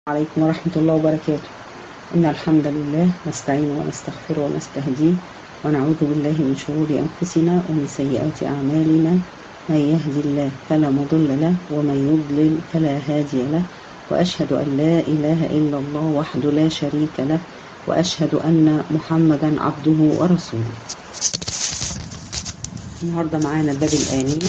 عليكم ورحمة الله وبركاته إن الحمد لله نستعين ونستغفر ونستهديه ونعوذ بالله من شرور أنفسنا ومن سيئات أعمالنا من يهدي الله فلا مضل له ومن يضلل فلا هادي له وأشهد أن لا إله إلا الله وحده لا شريك له وأشهد أن محمدا عبده ورسوله النهاردة معانا باب الآنية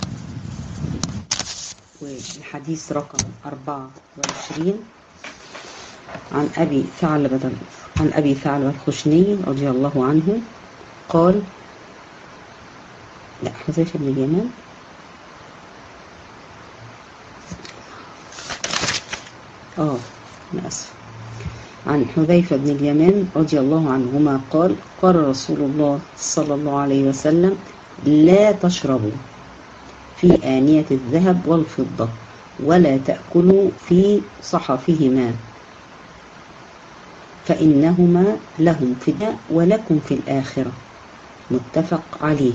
والحديث رقم 24 عن أبي ثعلبة عن أبي ثعلبة الخشني رضي الله عنه قال لا حذيفة بن اليمان اه أنا آسف عن حذيفة بن اليمان رضي الله عنهما قال قال رسول الله صلى الله عليه وسلم لا تشربوا في آنية الذهب والفضة ولا تأكلوا في صحفهما فإنهما لهم في الدنيا ولكم في الآخرة متفق عليه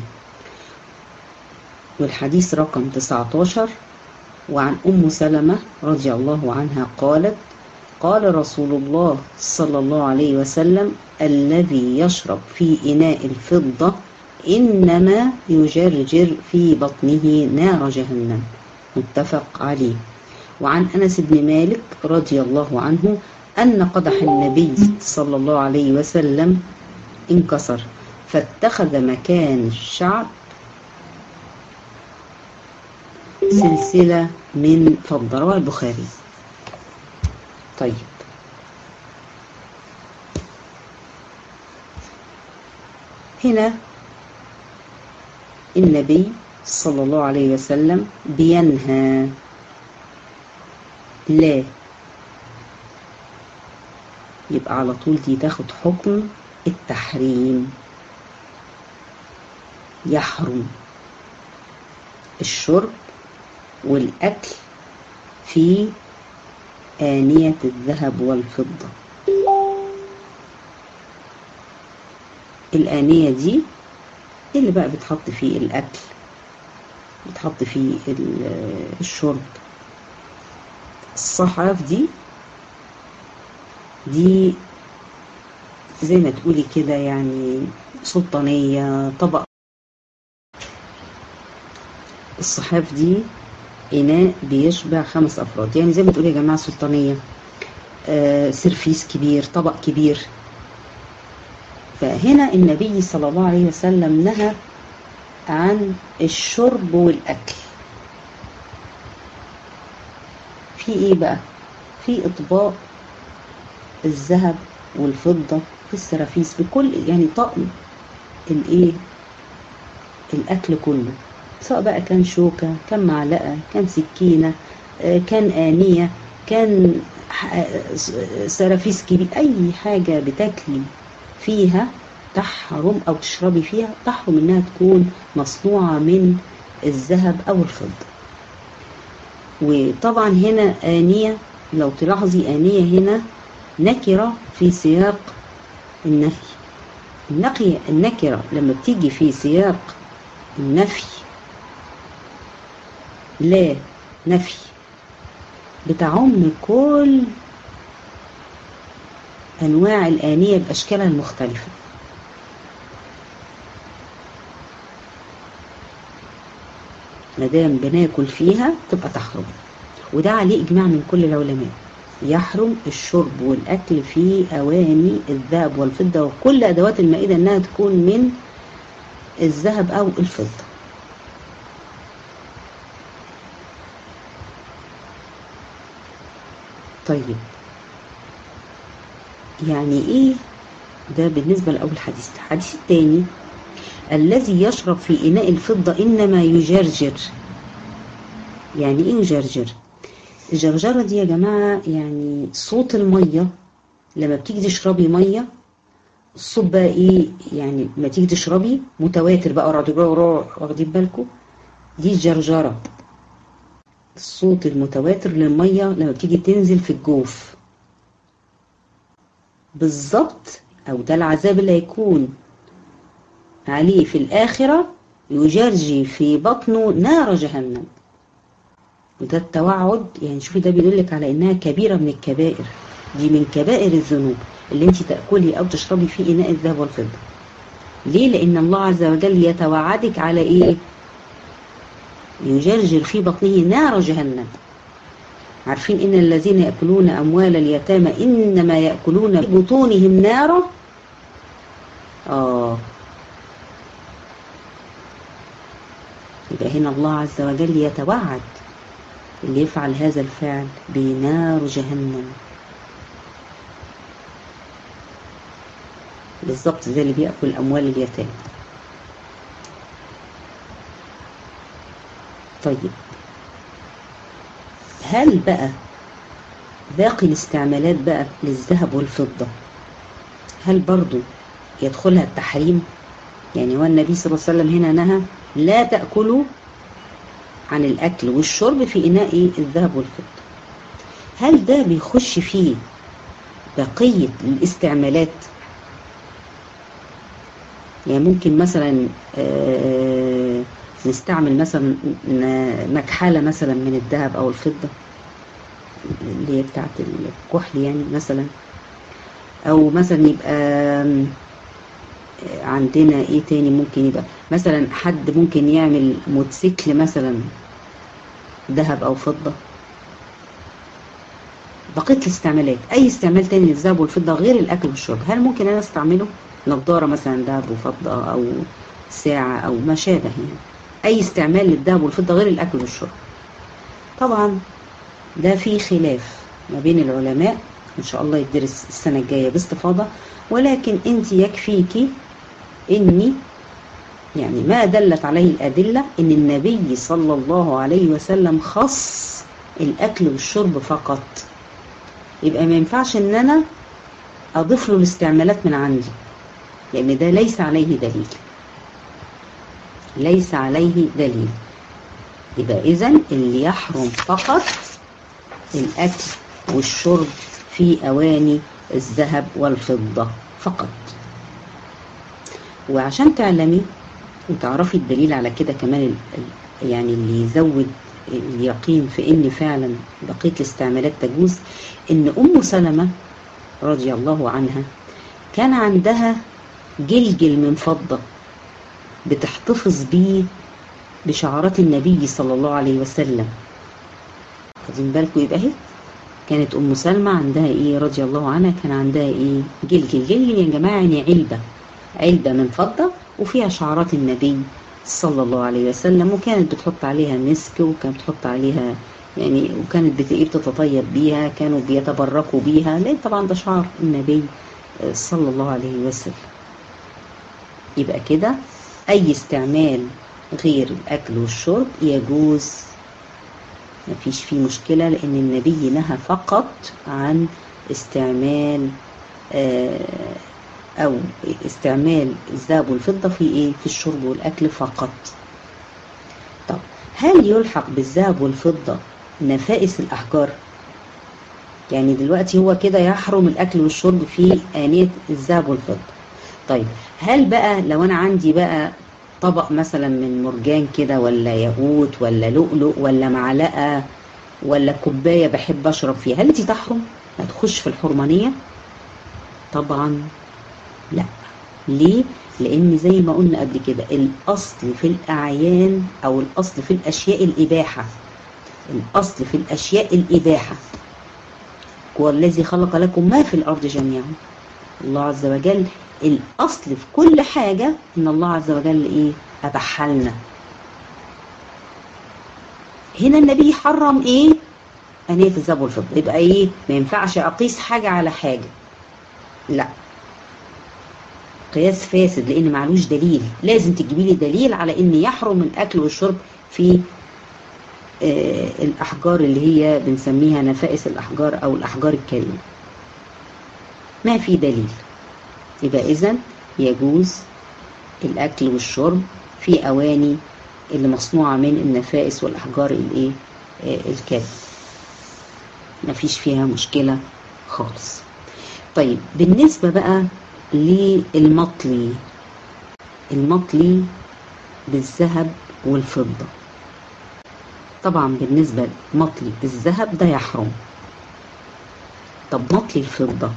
والحديث رقم 19 وعن أم سلمة رضي الله عنها قالت قال رسول الله صلى الله عليه وسلم الذي يشرب في إناء الفضة إنما يجرجر في بطنه نار جهنم متفق عليه وعن أنس بن مالك رضي الله عنه أن قدح النبي صلى الله عليه وسلم انكسر فاتخذ مكان الشعب سلسلة من فضة رواه البخاري طيب هنا النبي صلى الله عليه وسلم بينهى لا يبقى على طول دي تاخد حكم التحريم يحرم الشرب والأكل في آنية الذهب والفضة الآنية دي اللي بقى بتحط فيه الأكل بتحط فيه الشرب الصحف دي دي زي ما تقولي كده يعني سلطانية طبق الصحاف دي إناء بيشبع خمس أفراد يعني زي ما تقولي يا جماعة سلطانية آه سرفيس كبير طبق كبير فهنا النبي صلى الله عليه وسلم نهى عن الشرب والأكل في إيه بقى؟ في إطباق الذهب والفضة في السرافيس بكل يعني طقم الإيه؟ الأكل كله سواء بقى كان شوكة كان معلقة كان سكينة كان آنية كان سرافيس كبير أي حاجة بتاكلي فيها تحرم أو تشربي فيها تحرم إنها تكون مصنوعة من الذهب أو الفضة وطبعا هنا آنية لو تلاحظي آنية هنا نكرة في سياق النفي النقي النكرة لما بتيجي في سياق النفي لا نفي بتعم كل أنواع الآنية بأشكالها المختلفة مادام بناكل فيها تبقى تحرم وده عليه إجماع من كل العلماء يحرم الشرب والأكل في أواني الذهب والفضة وكل أدوات المائدة أنها تكون من الذهب أو الفضة طيب يعني ايه ده بالنسبة لأول حديث الحديث الثاني الذي يشرب في إناء الفضة إنما يجرجر يعني ايه يجرجر الجرجرة دي يا جماعة يعني صوت المية لما بتيجي تشربي مية الصوت بقى ايه يعني لما تيجي تشربي متواتر بقى واخدين بالكم دي الجرجرة الصوت المتواتر للمية لما بتيجي تنزل في الجوف بالظبط او ده العذاب اللي هيكون عليه في الاخرة يجرجي في بطنه نار جهنم وده التوعد يعني شوفي ده بيدلك على انها كبيرة من الكبائر دي من كبائر الذنوب اللي انت تأكلي او تشربي في اناء الذهب والفضة ليه لان الله عز وجل يتوعدك على ايه يجرجر في بطنه نار جهنم عارفين ان الذين يأكلون اموال اليتامى انما يأكلون في بطونهم نارا اه يبقى هنا الله عز وجل يتوعد اللي يفعل هذا الفعل بنار جهنم بالظبط زي اللي بيأكل أموال اليتامى طيب هل بقى باقي الاستعمالات بقى للذهب والفضة هل برضو يدخلها التحريم يعني هو النبي صلى الله عليه وسلم هنا نهى لا تأكلوا عن الأكل والشرب في إناء الذهب والفضة هل ده بيخش فيه بقية الاستعمالات يعني ممكن مثلا نستعمل مثلا مكحلة مثلا من الذهب أو الفضة اللي هي بتاعت الكحل يعني مثلا أو مثلا يبقى عندنا ايه تاني ممكن يبقى مثلا حد ممكن يعمل موتوسيكل مثلا ذهب او فضة بقية الاستعمالات اي استعمال تاني للذهب والفضة غير الاكل والشرب هل ممكن انا استعمله نظارة مثلا ذهب وفضة او ساعة او ما شابه يعني اي استعمال للذهب والفضة غير الاكل والشرب طبعا ده في خلاف ما بين العلماء ان شاء الله يدرس السنة الجاية باستفاضة ولكن انت يكفيكي اني يعني ما دلت عليه الأدلة ان النبي صلى الله عليه وسلم خص الأكل والشرب فقط يبقى ما ينفعش ان انا اضيف له الاستعمالات من عندي لان ده ليس عليه دليل ليس عليه دليل يبقى اذا اللي يحرم فقط الاكل والشرب في اواني الذهب والفضة فقط وعشان تعلمي وتعرفي الدليل على كده كمان يعني اللي يزود اليقين في ان فعلا بقية الاستعمالات تجوز ان ام سلمة رضي الله عنها كان عندها جلجل من فضة بتحتفظ بيه بشعارات النبي صلى الله عليه وسلم خدين بالكم يبقى اهي كانت ام سلمى عندها ايه رضي الله عنها كان عندها ايه جلجل جلجل يا جماعه يعني علبه علبه من فضه وفيها شعارات النبي صلى الله عليه وسلم وكانت بتحط عليها مسك وكانت بتحط عليها يعني وكانت بتقير تتطيب بيها كانوا بيتبركوا بيها لان طبعا ده شعار النبي صلى الله عليه وسلم يبقى كده اي استعمال غير الاكل والشرب يجوز مفيش فيه مشكلة لأن النبي نهى فقط عن استعمال أو استعمال الذهب والفضة في إيه؟ في الشرب والأكل فقط. طب هل يلحق بالذهب والفضة نفائس الأحجار؟ يعني دلوقتي هو كده يحرم الأكل والشرب في آنية الذهب والفضة. طيب هل بقى لو أنا عندي بقى طبق مثلا من مرجان كده ولا ياقوت ولا لؤلؤ ولا معلقه ولا كوبايه بحب اشرب فيها هل دي تحرم هتخش في الحرمانيه طبعا لا ليه لان زي ما قلنا قبل كده الاصل في الاعيان او الاصل في الاشياء الاباحه الاصل في الاشياء الاباحه هو الذي خلق لكم ما في الارض جميعا الله عز وجل الاصل في كل حاجه ان الله عز وجل ايه اباحها لنا هنا النبي حرم ايه انيه الذهب والفضه يبقى ايه ما ينفعش اقيس حاجه على حاجه لا قياس فاسد لان معلوش دليل لازم تجيبي لي دليل على ان يحرم الاكل والشرب في آه الاحجار اللي هي بنسميها نفائس الاحجار او الاحجار الكريمه ما في دليل يبقى اذا يجوز الاكل والشرب في اواني اللي مصنوعه من النفائس والاحجار الايه آه الكريمه مفيش فيها مشكله خالص طيب بالنسبه بقى للمطلي المطلي بالذهب والفضة طبعا بالنسبة لمطلي الذهب ده يحرم طب مطلي الفضة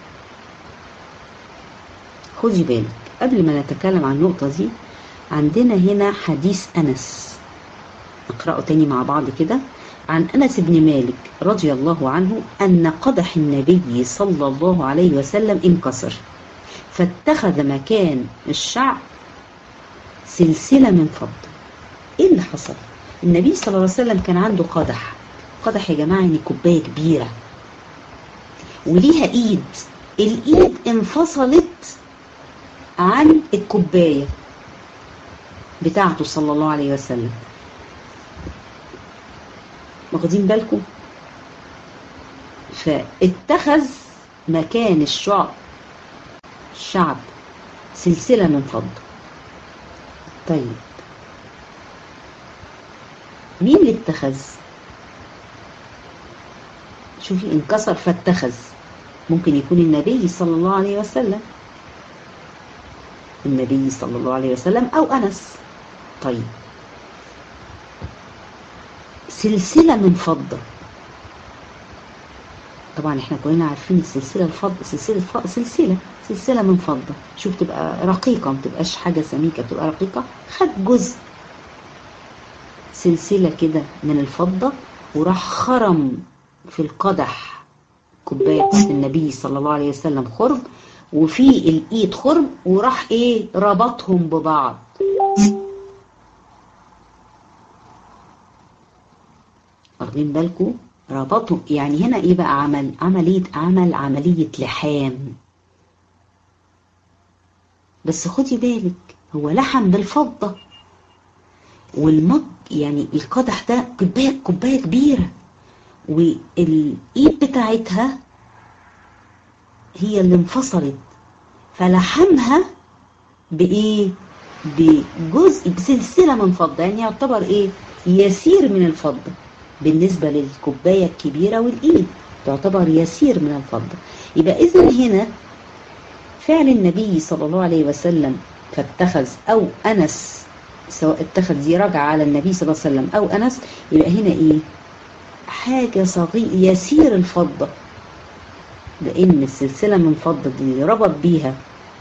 خدي بالك قبل ما نتكلم عن النقطة دي عندنا هنا حديث أنس نقرأه تاني مع بعض كده عن أنس بن مالك رضي الله عنه أن قدح النبي صلى الله عليه وسلم انكسر فاتخذ مكان الشعب سلسلة من فضة ايه اللي حصل النبي صلى الله عليه وسلم كان عنده قدح قدح يا جماعة يعني كوباية كبيرة وليها ايد الايد انفصلت عن الكوباية بتاعته صلى الله عليه وسلم واخدين بالكم فاتخذ مكان الشعب الشعب سلسلة من فضة طيب مين اللي اتخذ شوفي انكسر فاتخذ ممكن يكون النبي صلى الله عليه وسلم النبي صلى الله عليه وسلم أو أنس طيب سلسلة من فضة طبعا احنا كلنا عارفين السلسلة الفضة سلسلة فضة سلسلة سلسلة من فضة شوف تبقى رقيقة ما تبقاش حاجة سميكة تبقى رقيقة خد جزء سلسلة كده من الفضة وراح خرم في القدح كوباية النبي صلى الله عليه وسلم خرم وفي الايد خرم وراح ايه ربطهم ببعض واخدين بالكم ربطهم يعني هنا ايه بقى عمل عملية عمل عملية لحام بس خدي بالك هو لحم بالفضة والمج يعني القدح ده كوباية كوباية كبيرة والايد بتاعتها هي اللي انفصلت فلحمها بايه بجزء بسلسله من فضه يعني يعتبر ايه يسير من الفضه بالنسبه للكوبايه الكبيره والايد تعتبر يسير من الفضه يبقى اذا هنا فعل النبي صلى الله عليه وسلم فاتخذ او انس سواء اتخذ دي رجع على النبي صلى الله عليه وسلم او انس يبقى هنا ايه حاجه صغيره يسير الفضه لان السلسله من فضه دي اللي ربط بيها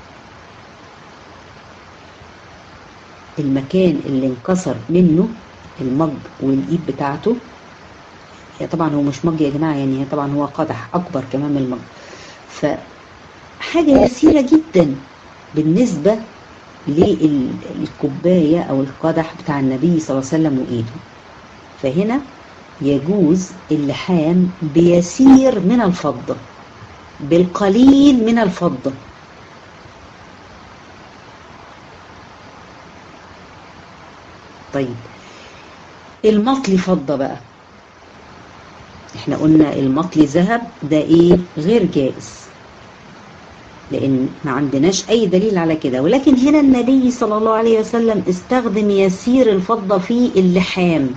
المكان اللي انكسر منه المج والايد بتاعته هي طبعا هو مش مج يا جماعه يعني طبعا هو قدح اكبر كمان من المج فحاجه يسيره جدا بالنسبه للكوبايه او القدح بتاع النبي صلى الله عليه وسلم وايده فهنا يجوز اللحام بيسير من الفضه بالقليل من الفضة طيب المطلي فضة بقى احنا قلنا المطلي ذهب ده ايه غير جائز لان ما عندناش اي دليل على كده ولكن هنا النبي صلى الله عليه وسلم استخدم يسير الفضة في اللحام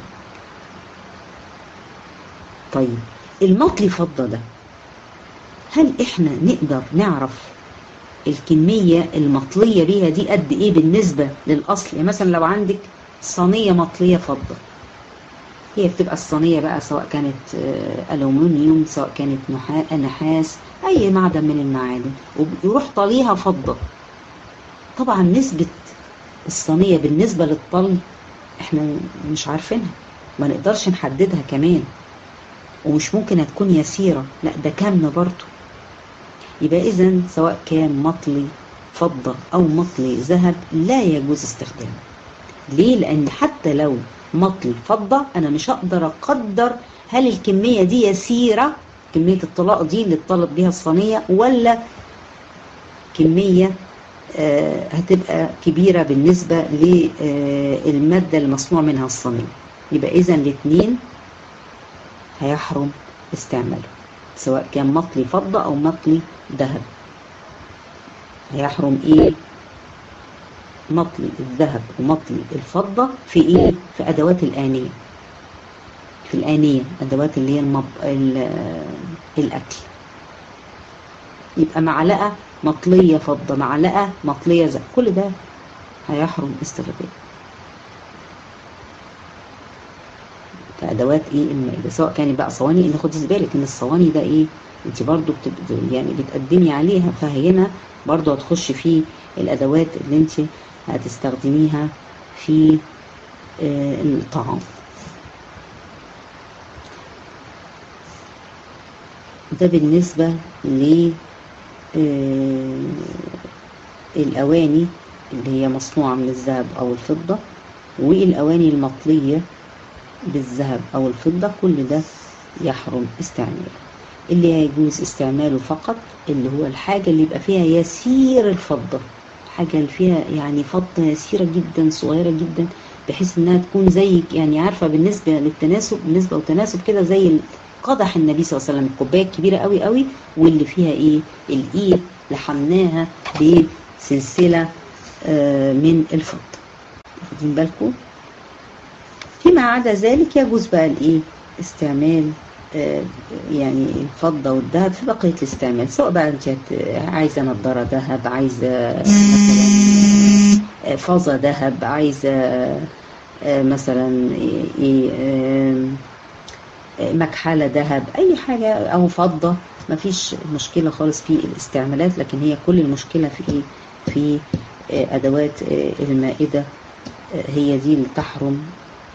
طيب المطلي فضة ده هل احنا نقدر نعرف الكمية المطلية بيها دي قد ايه بالنسبة للأصل يعني مثلا لو عندك صينية مطلية فضة هي بتبقى الصينية بقى سواء كانت ألومنيوم سواء كانت نحاس أي معدن من المعادن ويروح طليها فضة طبعا نسبة الصينية بالنسبة للطل احنا مش عارفينها ما نقدرش نحددها كمان ومش ممكن هتكون يسيرة لا ده كم برضه يبقى إذا سواء كان مطلي فضة أو مطلي ذهب لا يجوز استخدامه ليه؟ لأن حتى لو مطلي فضة أنا مش هقدر أقدر هل الكمية دي يسيرة كمية الطلاق دي اللي اتطلب بيها الصينية ولا كمية آه هتبقى كبيرة بالنسبة للمادة المصنوع منها الصينية يبقى إذا الاثنين هيحرم استعماله سواء كان مطلي فضة أو مطلي ذهب هيحرم إيه مطلي الذهب ومطلي الفضة في إيه في أدوات الآنية في الآنية أدوات اللي هي المب... الأكل يبقى معلقة مطلية فضة معلقة مطلية ذهب كل ده هيحرم استخدامه في ادوات ايه المائده سواء كانت بقى صواني ان خدي بالك ان الصواني ده ايه انت برضو بتب... يعني بتقدمي عليها فهنا برضو هتخش في الادوات اللي انت هتستخدميها في آه الطعام ده بالنسبة ل الأواني اللي هي مصنوعة من الذهب أو الفضة والأواني المطلية بالذهب أو الفضة كل ده يحرم استعماله اللي هيجوز استعماله فقط اللي هو الحاجة اللي يبقى فيها يسير الفضة الحاجة اللي فيها يعني فضة يسيرة جدا صغيرة جدا بحيث انها تكون زي يعني عارفة بالنسبة للتناسب بالنسبة للتناسب كده زي قدح النبي صلى الله عليه وسلم الكوبايه الكبيره قوي قوي واللي فيها ايه الايد لحمناها بسلسله آه من الفضه واخدين بالكم فيما عدا ذلك يجوز بقى الايه استعمال آه يعني الفضه والذهب في بقيه الاستعمال سواء بقى انت عايزه نضاره ذهب عايزه مثلا فازه ذهب عايزه آه مثلا ايه مكحلة ذهب أي حاجة أو فضة مفيش مشكلة خالص في الاستعمالات لكن هي كل المشكلة في إيه؟ في أدوات المائدة هي دي اللي تحرم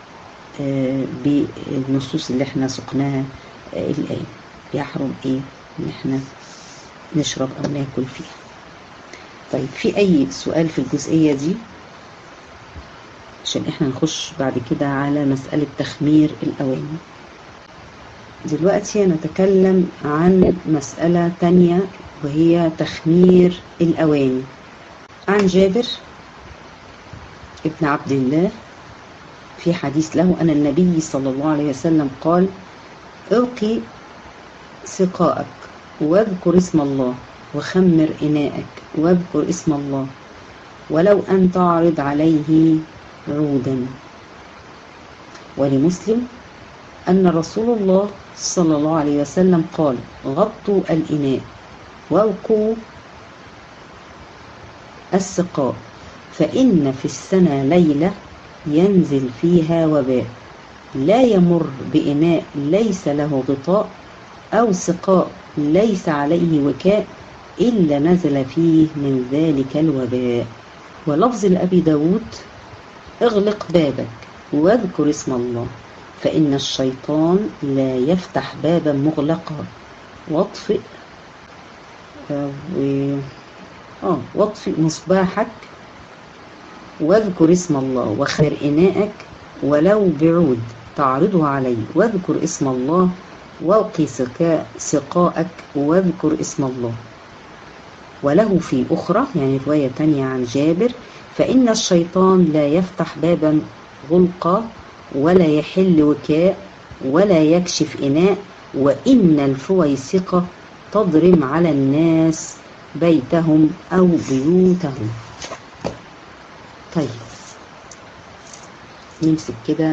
بالنصوص اللي احنا سقناها الآن يحرم إيه إن احنا نشرب أو ناكل فيها طيب في أي سؤال في الجزئية دي عشان احنا نخش بعد كده على مسألة تخمير الأواني دلوقتي نتكلم عن مسألة تانية وهي تخمير الأواني عن جابر ابن عبد الله في حديث له أن النبي صلى الله عليه وسلم قال القي سقاءك واذكر اسم الله وخمر إناءك واذكر اسم الله ولو أن تعرض عليه عودا ولمسلم أن رسول الله صلى الله عليه وسلم قال غطوا الإناء وأوقوا السقاء فإن في السنة ليلة ينزل فيها وباء لا يمر بإناء ليس له غطاء أو سقاء ليس عليه وكاء إلا نزل فيه من ذلك الوباء ولفظ لأبي داود اغلق بابك واذكر اسم الله فإن الشيطان لا يفتح بابا مغلقا واطفئ آه واطفئ مصباحك واذكر اسم الله وخير إناءك ولو بعود تعرضه عليه واذكر اسم الله والقي سقاءك واذكر اسم الله وله في أخرى يعني رواية تانية عن جابر فإن الشيطان لا يفتح بابا غلقا ولا يحل وكاء ولا يكشف إناء وإن الفويسقة تضرم على الناس بيتهم أو بيوتهم طيب نمسك كده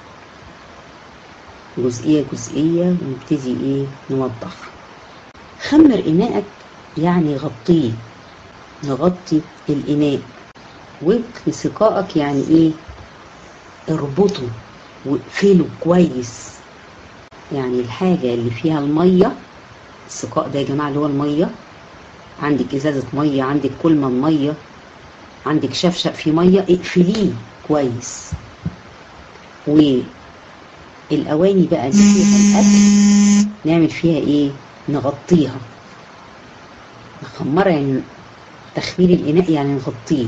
جزئية جزئية ونبتدي ايه نوضح خمر إناءك يعني غطيه نغطي الإناء وابقي سقائك يعني ايه اربطه واقفله كويس يعني الحاجة اللي فيها المية السقاء ده يا جماعة اللي هو المية عندك ازازة مية عندك كلمة مية عندك شفشق فيه مية اقفليه كويس والأواني بقى اللي فيها الأكل نعمل فيها ايه نغطيها نخمرها يعني تخمير الإناء يعني نغطيه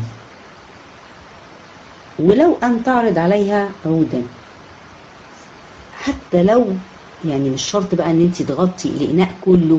ولو أن تعرض عليها عودا حتى لو يعني مش شرط بقى ان انت تغطي الاناء كله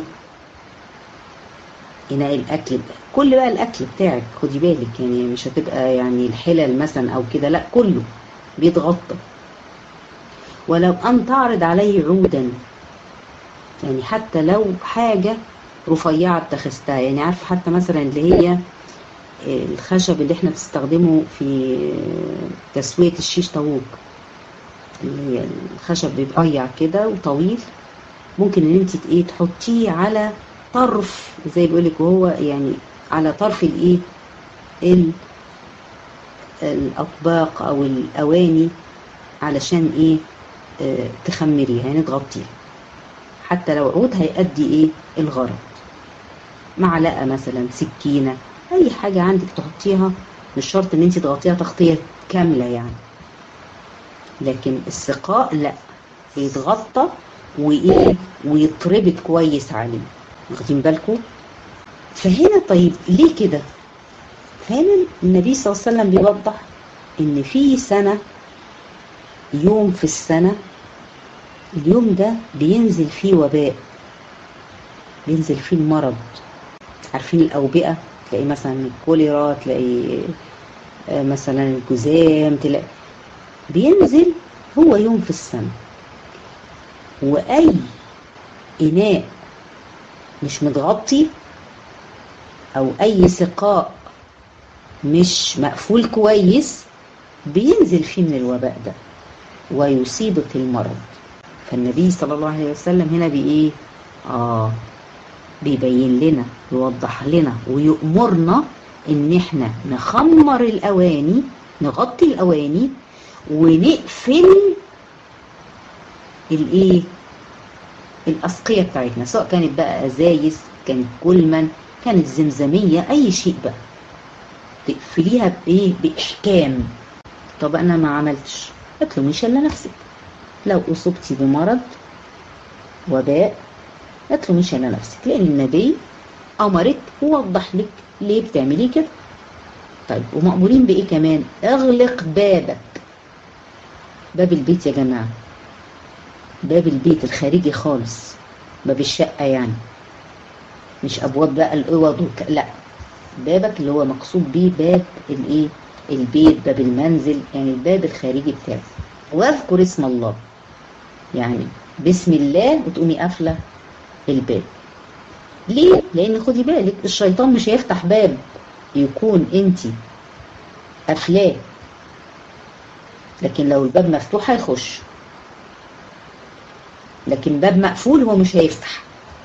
اناء الاكل بقى. كل بقى الاكل بتاعك خدي بالك يعني مش هتبقى يعني الحلل مثلا او كده لا كله بيتغطى ولو ان تعرض عليه عودا يعني حتى لو حاجه رفيعه اتخذتها يعني عارفه حتى مثلا اللي هي الخشب اللي احنا بنستخدمه في تسويه الشيش طاووق اللي هي الخشب بيبقى كده وطويل ممكن ان انت ايه تحطيه على طرف زي بيقول لك وهو يعني على طرف الايه الاطباق او الاواني علشان ايه اه تخمريها يعني تغطيها حتى لو عود هيأدي ايه الغرض معلقة مثلا سكينة اي حاجة عندك تحطيها مش شرط ان انت تغطيها تغطية كاملة يعني لكن السقاء لا يتغطى وايه ويتربط كويس عليه واخدين بالكم فهنا طيب ليه كده فهنا النبي صلى الله عليه وسلم بيوضح ان في سنة يوم في السنة اليوم ده بينزل فيه وباء بينزل فيه المرض عارفين الأوبئة تلاقي مثلا الكوليرا تلاقي مثلا الجذام تلاقي بينزل هو يوم في السنة وأي إناء مش متغطي أو أي سقاء مش مقفول كويس بينزل فيه من الوباء ده ويصيبك المرض فالنبي صلى الله عليه وسلم هنا بإيه آه بيبين لنا يوضح لنا ويؤمرنا ان احنا نخمر الاواني نغطي الاواني ونقفل الايه الاسقيه بتاعتنا سواء كانت بقى ازايز كانت كلمن كانت زمزميه اي شيء بقى تقفليها بايه باحكام طب انا ما عملتش اطلبيش الا نفسك لو اصبتي بمرض وباء اطلبيش الا نفسك لان النبي امرك ووضح لك ليه بتعملي كده طيب ومأمورين بايه كمان اغلق بابك باب البيت يا جماعه باب البيت الخارجي خالص باب الشقه يعني مش ابواب بقى الاوض وك... لا بابك اللي هو مقصود بيه باب الايه البيت باب المنزل يعني الباب الخارجي بتاعك واذكر اسم الله يعني بسم الله وتقومي قافله الباب ليه لان خدي بالك الشيطان مش هيفتح باب يكون انت قافلاه لكن لو الباب مفتوح هيخش لكن باب مقفول هو مش هيفتح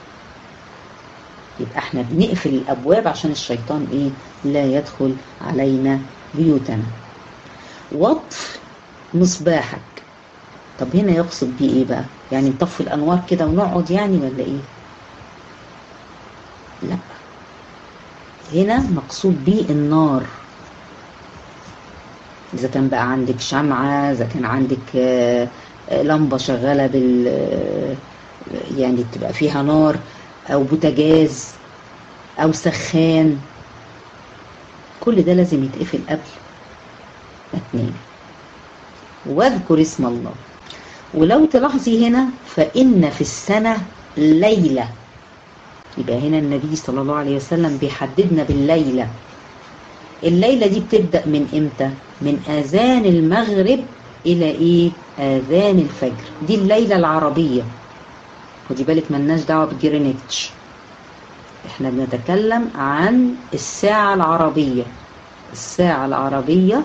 يبقى احنا بنقفل الابواب عشان الشيطان ايه لا يدخل علينا بيوتنا وطف مصباحك طب هنا يقصد بيه ايه بقى يعني نطفي الانوار كده ونقعد يعني ولا ايه لا هنا مقصود بيه النار اذا كان بقى عندك شمعة اذا كان عندك لمبة شغالة بال يعني تبقى فيها نار او بوتاجاز او سخان كل ده لازم يتقفل قبل ما تنام واذكر اسم الله ولو تلاحظي هنا فإن في السنة ليلة يبقى هنا النبي صلى الله عليه وسلم بيحددنا بالليلة الليلة دي بتبدأ من امتى من آذان المغرب إلى إيه آذان الفجر دي الليلة العربية خدي بالك ملناش دعوة بجرينتش احنا بنتكلم عن الساعة العربية الساعة العربية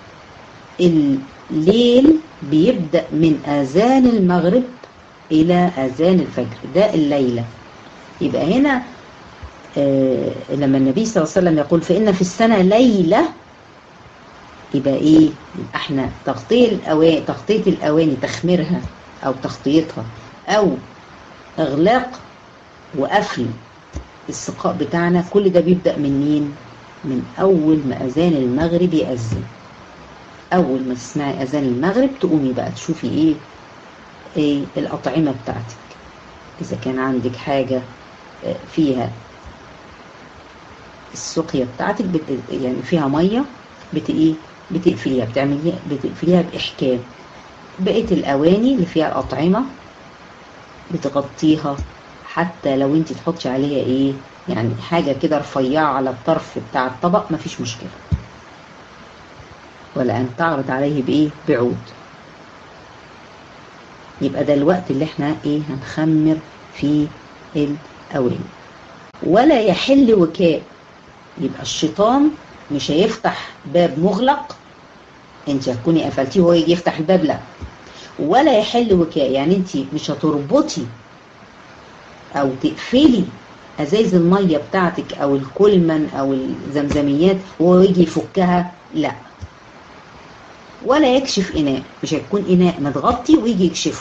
الليل بيبدأ من آذان المغرب إلى آذان الفجر ده الليلة يبقى هنا آه لما النبي صلى الله عليه وسلم يقول فإن في السنة ليلة يبقى إيه يبقى احنا تغطية الأواني تغطية الأواني تخميرها أو تغطيتها أو إغلاق وقفل السقاء بتاعنا كل ده بيبدأ من مين من أول ما أذان المغرب يأذن أول ما تسمعي أذان المغرب تقومي بقى تشوفي إيه إيه الأطعمة بتاعتك إذا كان عندك حاجة فيها السقية بتاعتك بت... يعني فيها مية بت إيه بتقفليها بتعمليها بتقفليها بإحكام بقية الأواني اللي فيها الأطعمة بتغطيها حتى لو انت تحطي عليها ايه يعني حاجة كده رفيعة على الطرف بتاع الطبق مفيش مشكلة ولا ان تعرض عليه بايه بعود يبقى ده الوقت اللي احنا ايه هنخمر فيه الاواني ولا يحل وكاء يبقى الشيطان مش هيفتح باب مغلق انت هتكوني قفلتيه وهو يجي يفتح الباب لا ولا يحل وكاء يعني انت مش هتربطي او تقفلي ازايز الميه بتاعتك او الكلمن او الزمزميات وهو يجي يفكها لا ولا يكشف إناء مش هيكون إناء متغطي ويجي يكشفه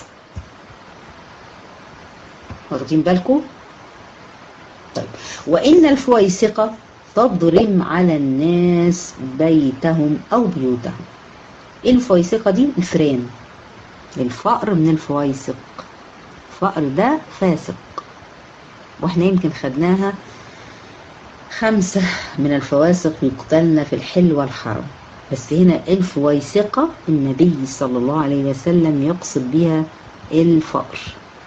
واخدين بالكم طيب وإن الفويسقة تضرم على الناس بيتهم أو بيوتهم إيه الفويسقة دي الفران الفقر من الفويسق الفقر ده فاسق واحنا يمكن خدناها خمسة من الفواسق يقتلن في الحل والحرم بس هنا الفويسقة النبي صلى الله عليه وسلم يقصد بها الفقر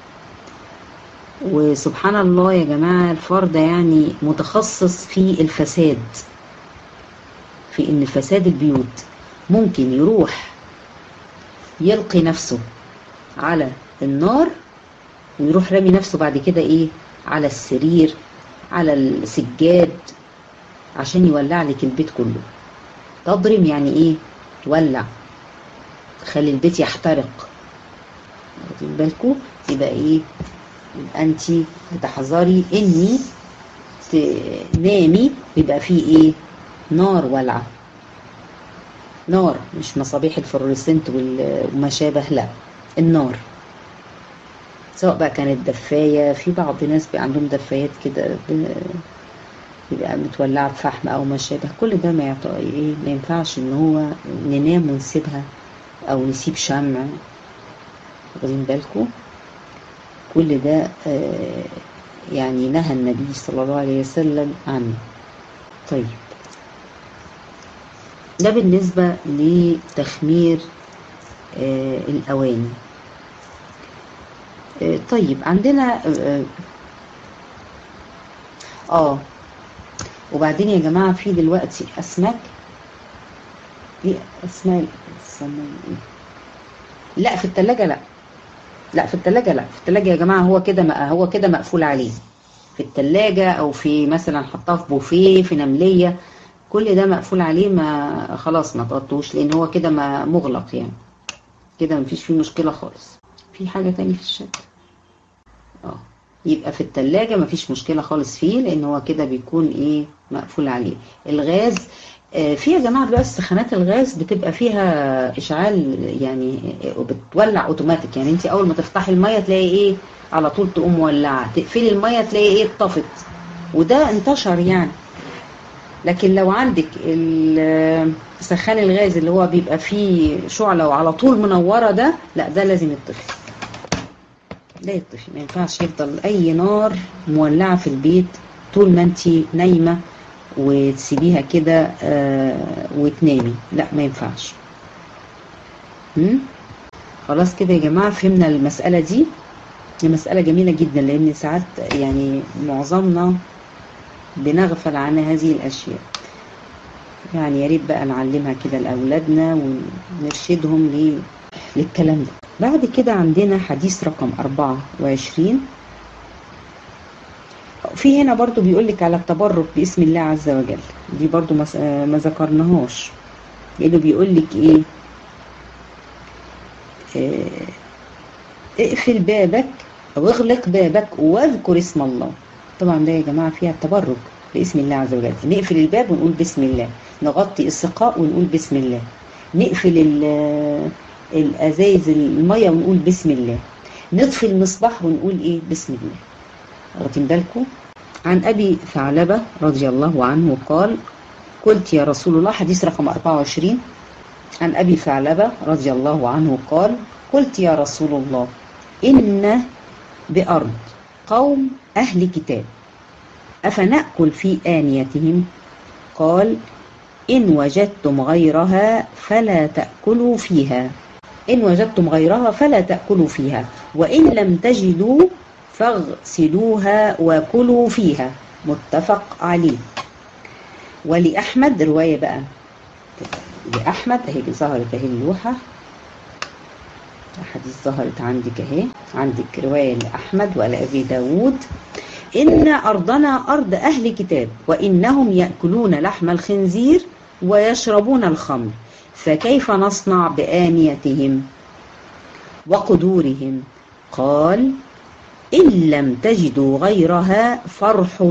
وسبحان الله يا جماعة الفار ده يعني متخصص في الفساد في ان فساد البيوت ممكن يروح يلقي نفسه على النار ويروح رامي نفسه بعد كده ايه على السرير على السجاد عشان يولع لك البيت كله تضرم يعني ايه تولع تخلي البيت يحترق واخدين بالكم يبقى ايه يبقى انت بتحذري اني تنامي يبقى فيه ايه نار ولعه نار مش مصابيح الفلوريسنت وما شابه لا النار سواء بقى كانت دفاية في بعض ناس بقى عندهم دفايات كده بيبقى متولعة بفحم أو ما شابه كل ده ما يعطي إيه ما ينفعش إن هو ننام ونسيبها أو نسيب شمع واخدين بالكم كل ده آه يعني نهى النبي صلى الله عليه وسلم عنه طيب ده بالنسبة لتخمير آه الأواني آه طيب عندنا آه, آه وبعدين يا جماعة في دلوقتي أسماك ايه أسماك لا في التلاجة لا لا في التلاجة لا في التلاجة يا جماعة هو كده هو كده مقفول عليه في التلاجة أو في مثلا حطاه في بوفيه في نملية كل ده مقفول عليه ما خلاص ما تغطوش لان هو كده ما مغلق يعني كده مفيش فيه مشكلة خالص في حاجة تاني في الشكل اه يبقى في التلاجة مفيش مشكلة خالص فيه لان هو كده بيكون ايه مقفول عليه الغاز آه في يا جماعة دلوقتي سخانات الغاز بتبقى فيها اشعال يعني بتولع اوتوماتيك يعني انت اول ما تفتحي المية تلاقي ايه على طول تقوم مولعة تقفلي المية تلاقي ايه اتطفت وده انتشر يعني لكن لو عندك سخان الغاز اللي هو بيبقى فيه شعلة وعلى طول منورة ده لا ده لازم يطفي ده يطفي ما ينفعش يفضل اي نار مولعة في البيت طول ما انت نايمة وتسيبيها كده آه وتنامي لا ما ينفعش خلاص كده يا جماعة فهمنا المسألة دي دي مسألة جميلة جدا لان ساعات يعني معظمنا بنغفل عن هذه الأشياء يعني يا ريت بقى نعلمها كده لأولادنا ونرشدهم للكلام ده بعد كده عندنا حديث رقم 24 في هنا برضو بيقول لك على التبرك باسم الله عز وجل دي برضو ما ذكرناهاش لانه بيقول لك ايه اه اقفل بابك او اغلق بابك واذكر اسم الله طبعا ده يا جماعة فيها التبرك باسم الله عز وجل نقفل الباب ونقول بسم الله نغطي السقاء ونقول بسم الله نقفل الازايز المية ونقول بسم الله نطفي المصباح ونقول ايه بسم الله واخدين بالكم عن ابي ثعلبة رضي الله عنه قال قلت يا رسول الله حديث رقم 24 عن ابي ثعلبة رضي الله عنه قال قلت يا رسول الله ان بارض قوم أهل كتاب أفنأكل في آنيتهم قال إن وجدتم غيرها فلا تأكلوا فيها إن وجدتم غيرها فلا تأكلوا فيها وإن لم تجدوا فاغسلوها وكلوا فيها متفق عليه ولأحمد رواية بقى لأحمد أهي ظهرت أهي اللوحة حديث ظهرت عندك اهي عندك رواية لأحمد ولأبي داود إن أرضنا أرض أهل كتاب وإنهم يأكلون لحم الخنزير ويشربون الخمر فكيف نصنع بآنيتهم وقدورهم قال إن لم تجدوا غيرها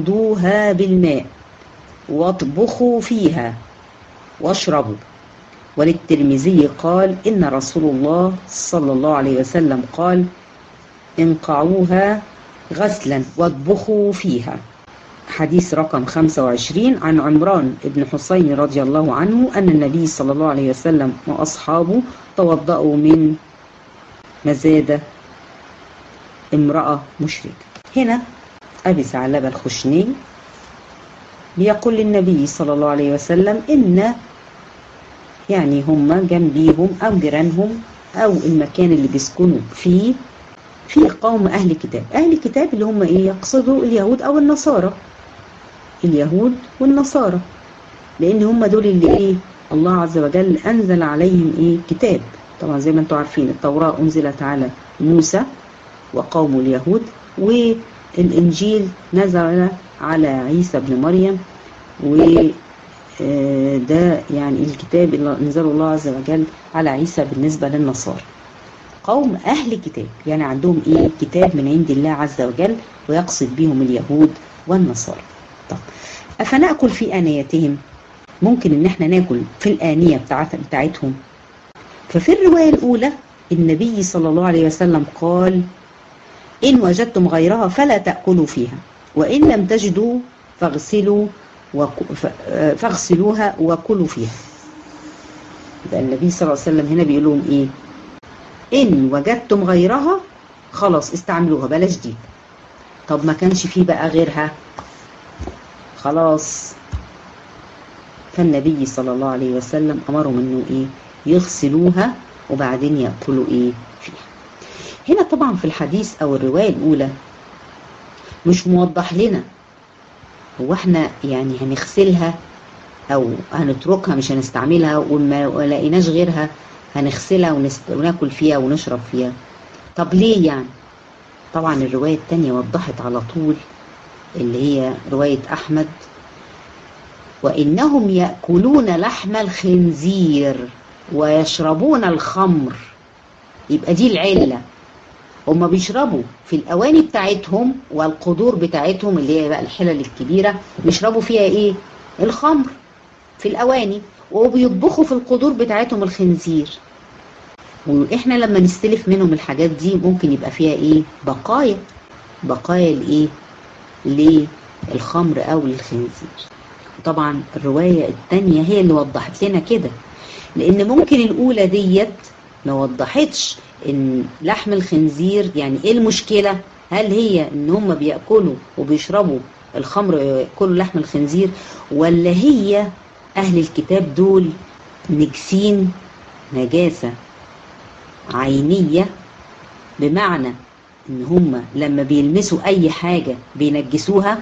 فارحضوها بالماء واطبخوا فيها واشربوا وللترمذي قال إن رسول الله صلى الله عليه وسلم قال انقعوها غسلا واطبخوا فيها حديث رقم 25 عن عمران بن حسين رضي الله عنه أن النبي صلى الله عليه وسلم وأصحابه توضأوا من مزادة امرأة مشركة هنا أبي ثعلبة الخشني بيقول للنبي صلى الله عليه وسلم إن يعني هم جنبيهم أو جيرانهم أو المكان اللي بيسكنوا فيه في قوم أهل كتاب أهل كتاب اللي هم إيه يقصدوا اليهود أو النصارى اليهود والنصارى لأن هم دول اللي إيه الله عز وجل أنزل عليهم إيه كتاب طبعا زي ما انتم عارفين التوراة أنزلت على موسى وقوم اليهود والإنجيل نزل على عيسى بن مريم وده يعني الكتاب اللي أنزله الله عز وجل على عيسى بالنسبة للنصارى قوم أهل كتاب يعني عندهم إيه كتاب من عند الله عز وجل ويقصد بهم اليهود والنصارى طب أفنأكل في آنيتهم ممكن إن احنا ناكل في الآنية بتاعت بتاعتهم ففي الرواية الأولى النبي صلى الله عليه وسلم قال إن وجدتم غيرها فلا تأكلوا فيها وإن لم تجدوا فاغسلوا وك... فاغسلوها وكلوا فيها ده النبي صلى الله عليه وسلم هنا بيقول لهم إيه إن وجدتم غيرها خلاص استعملوها بلاش دي طب ما كانش فيه بقى غيرها خلاص فالنبي صلى الله عليه وسلم أمرهم إنه إيه يغسلوها وبعدين يأكلوا إيه فيها هنا طبعا في الحديث أو الرواية الأولى مش موضح لنا هو احنا يعني هنغسلها أو هنتركها مش هنستعملها وما لقيناش غيرها هنغسلها ونست... وناكل فيها ونشرب فيها طب ليه يعني طبعا الرواية التانية وضحت على طول اللي هي رواية أحمد وإنهم يأكلون لحم الخنزير ويشربون الخمر يبقى دي العلة هما بيشربوا في الأواني بتاعتهم والقدور بتاعتهم اللي هي بقى الحلل الكبيرة بيشربوا فيها إيه الخمر في الأواني وبيطبخوا في القدور بتاعتهم الخنزير واحنا لما نستلف منهم الحاجات دي ممكن يبقى فيها ايه بقايا بقايا الايه للخمر او للخنزير طبعا الرواية التانية هي اللي وضحت لنا كده لان ممكن الاولى ديت ما وضحتش ان لحم الخنزير يعني ايه المشكلة هل هي ان هم بيأكلوا وبيشربوا الخمر يأكلوا لحم الخنزير ولا هي اهل الكتاب دول نجسين نجاسة عينية بمعنى ان هم لما بيلمسوا اي حاجة بينجسوها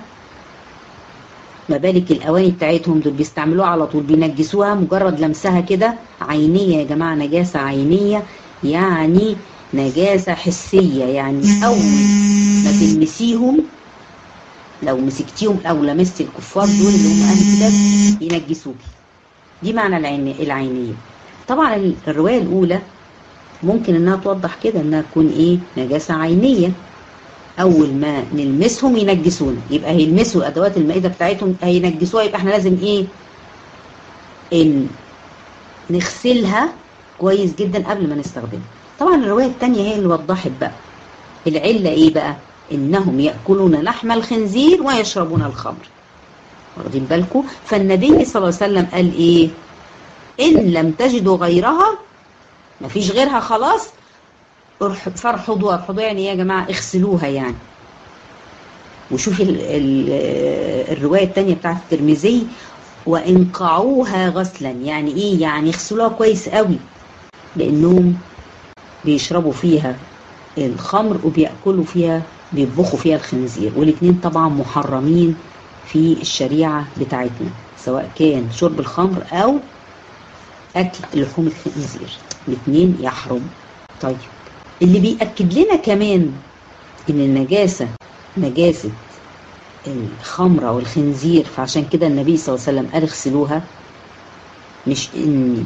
ما بالك الاواني بتاعتهم دول بيستعملوها على طول بينجسوها مجرد لمسها كده عينية يا جماعة نجاسة عينية يعني نجاسة حسية يعني اول ما تلمسيهم لو مسكتيهم او لمست الكفار دول اللي هم اهل الكتاب ينجسوكي دي معنى العين العينية طبعا الرواية الاولى ممكن انها توضح كده انها تكون ايه نجاسة عينية اول ما نلمسهم ينجسونا يبقى هيلمسوا ادوات المائدة بتاعتهم هينجسوها يبقى احنا لازم ايه ان نغسلها كويس جدا قبل ما نستخدمها طبعا الرواية التانية هي اللي وضحت بقى العلة ايه بقى انهم يأكلون لحم الخنزير ويشربون الخمر واخدين بالكم فالنبي صلى الله عليه وسلم قال ايه ان لم تجدوا غيرها مفيش غيرها خلاص فرحضوها ارحضوها يعني ايه يا جماعة اغسلوها يعني وشوفي ال ال الرواية التانية بتاعت الترمذي وانقعوها غسلا يعني ايه يعني اغسلوها كويس قوي لانهم بيشربوا فيها الخمر وبيأكلوا فيها بيطبخوا فيها الخنزير والاثنين طبعا محرمين في الشريعة بتاعتنا سواء كان شرب الخمر او اكل لحوم الخنزير الاثنين يحرم طيب اللي بيأكد لنا كمان ان النجاسة نجاسة الخمرة والخنزير فعشان كده النبي صلى الله عليه وسلم قال اغسلوها مش ان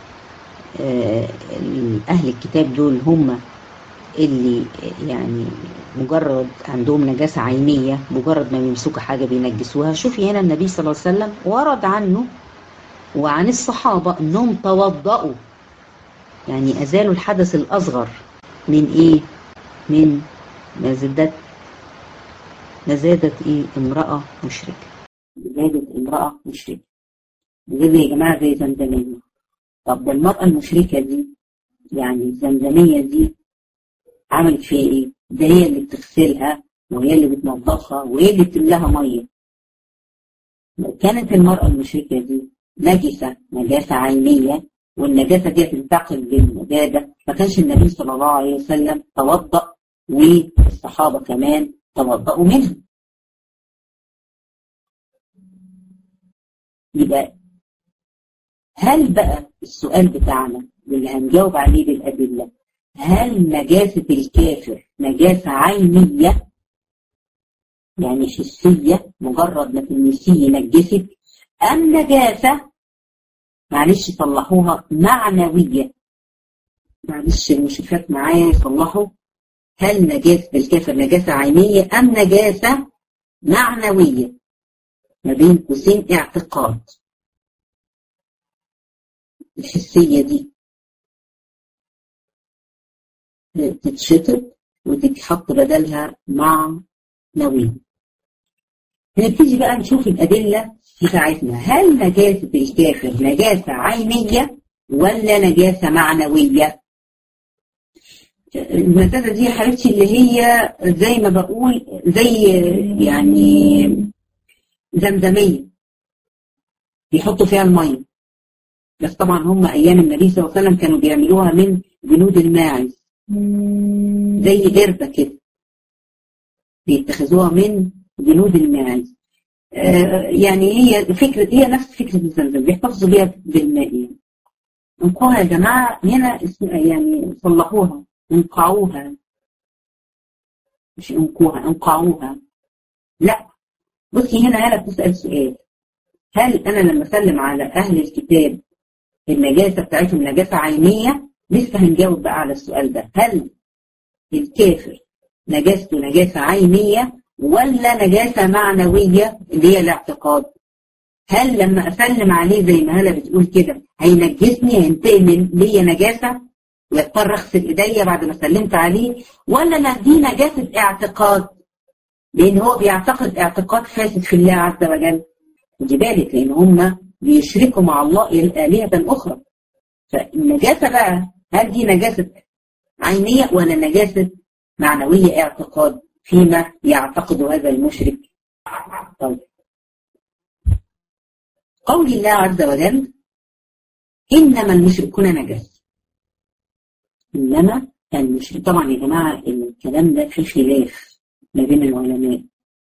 آه اهل الكتاب دول هم اللي يعني مجرد عندهم نجاسة عينية مجرد ما بيمسكوا حاجة بينجسوها شوفي هنا النبي صلى الله عليه وسلم ورد عنه وعن الصحابة انهم توضأوا يعني ازالوا الحدث الاصغر من ايه من ما زادت ما زادت ايه امرأة مشركة زادت امرأة مشركة زي يا جماعة زي زمزمية طب ده المرأة المشركة دي يعني الزمزمية دي عملت فيها ايه ده هي اللي بتغسلها وهي اللي بتنظفها وهي اللي بتملاها مية لو كانت المرأة المشركة دي نجسة نجاسة عينية والنجاسة دي تنتقل بالنجاسة ما كانش النبي صلى الله عليه وسلم توضأ والصحابة كمان توضأوا منها يبقى هل بقى السؤال بتاعنا واللي هنجاوب عليه بالأدلة هل نجاسة الكافر نجاسة عينية يعني حسية مجرد ما تلمسيه نجست أم نجاسة معلش صلحوها معنوية معلش المشرفات معايا يصلحوا هل نجاسة الكافر نجاسة عينية أم نجاسة معنوية ما بين قوسين اعتقاد الحسية دي تتشطب وتتحط بدلها مع نوين هنبتدي بقى نشوف الأدلة بتاعتنا هل نجاسة الكافر نجاسة عينية ولا نجاسة معنوية النجاسة دي يا حبيبتي اللي هي زي ما بقول زي يعني زمزمية بيحطوا فيها المية بس طبعا هم أيام النبي صلى الله عليه وسلم كانوا بيعملوها من جلود الماعز زي قربة كده بيتخذوها من جلود الماعز آه يعني هي فكرة هي نفس فكرة الزمزم بيحتفظوا بيها بالماء يعني انقوها يا جماعة هنا يعني صلحوها انقعوها مش انقوها انقعوها لا بصي هنا هلا بتسأل سؤال هل أنا لما أسلم على أهل الكتاب النجاسة بتاعتهم نجاسة عينية لسه هنجاوب بقى على السؤال ده هل الكافر نجاسته نجاسة عينية ولا نجاسة معنوية اللي هي الاعتقاد هل لما أسلم عليه زي ما هلا بتقول كده هينجسني هينتقل ليا نجاسة ويضطر أغسل إيديا بعد ما سلمت عليه ولا لا دي نجاسة اعتقاد لأن هو بيعتقد اعتقاد فاسد في الله عز وجل خدي بالك لأن هم بيشركوا مع الله آلهة أخرى فالنجاسة بقى هل دي نجاسة عينية ولا نجاسة معنوية اعتقاد فيما يعتقد هذا المشرك طيب قول الله عز وجل إنما المشركون نجس إنما المشرك طبعا يا جماعة الكلام ده فيه خلاف ما بين العلماء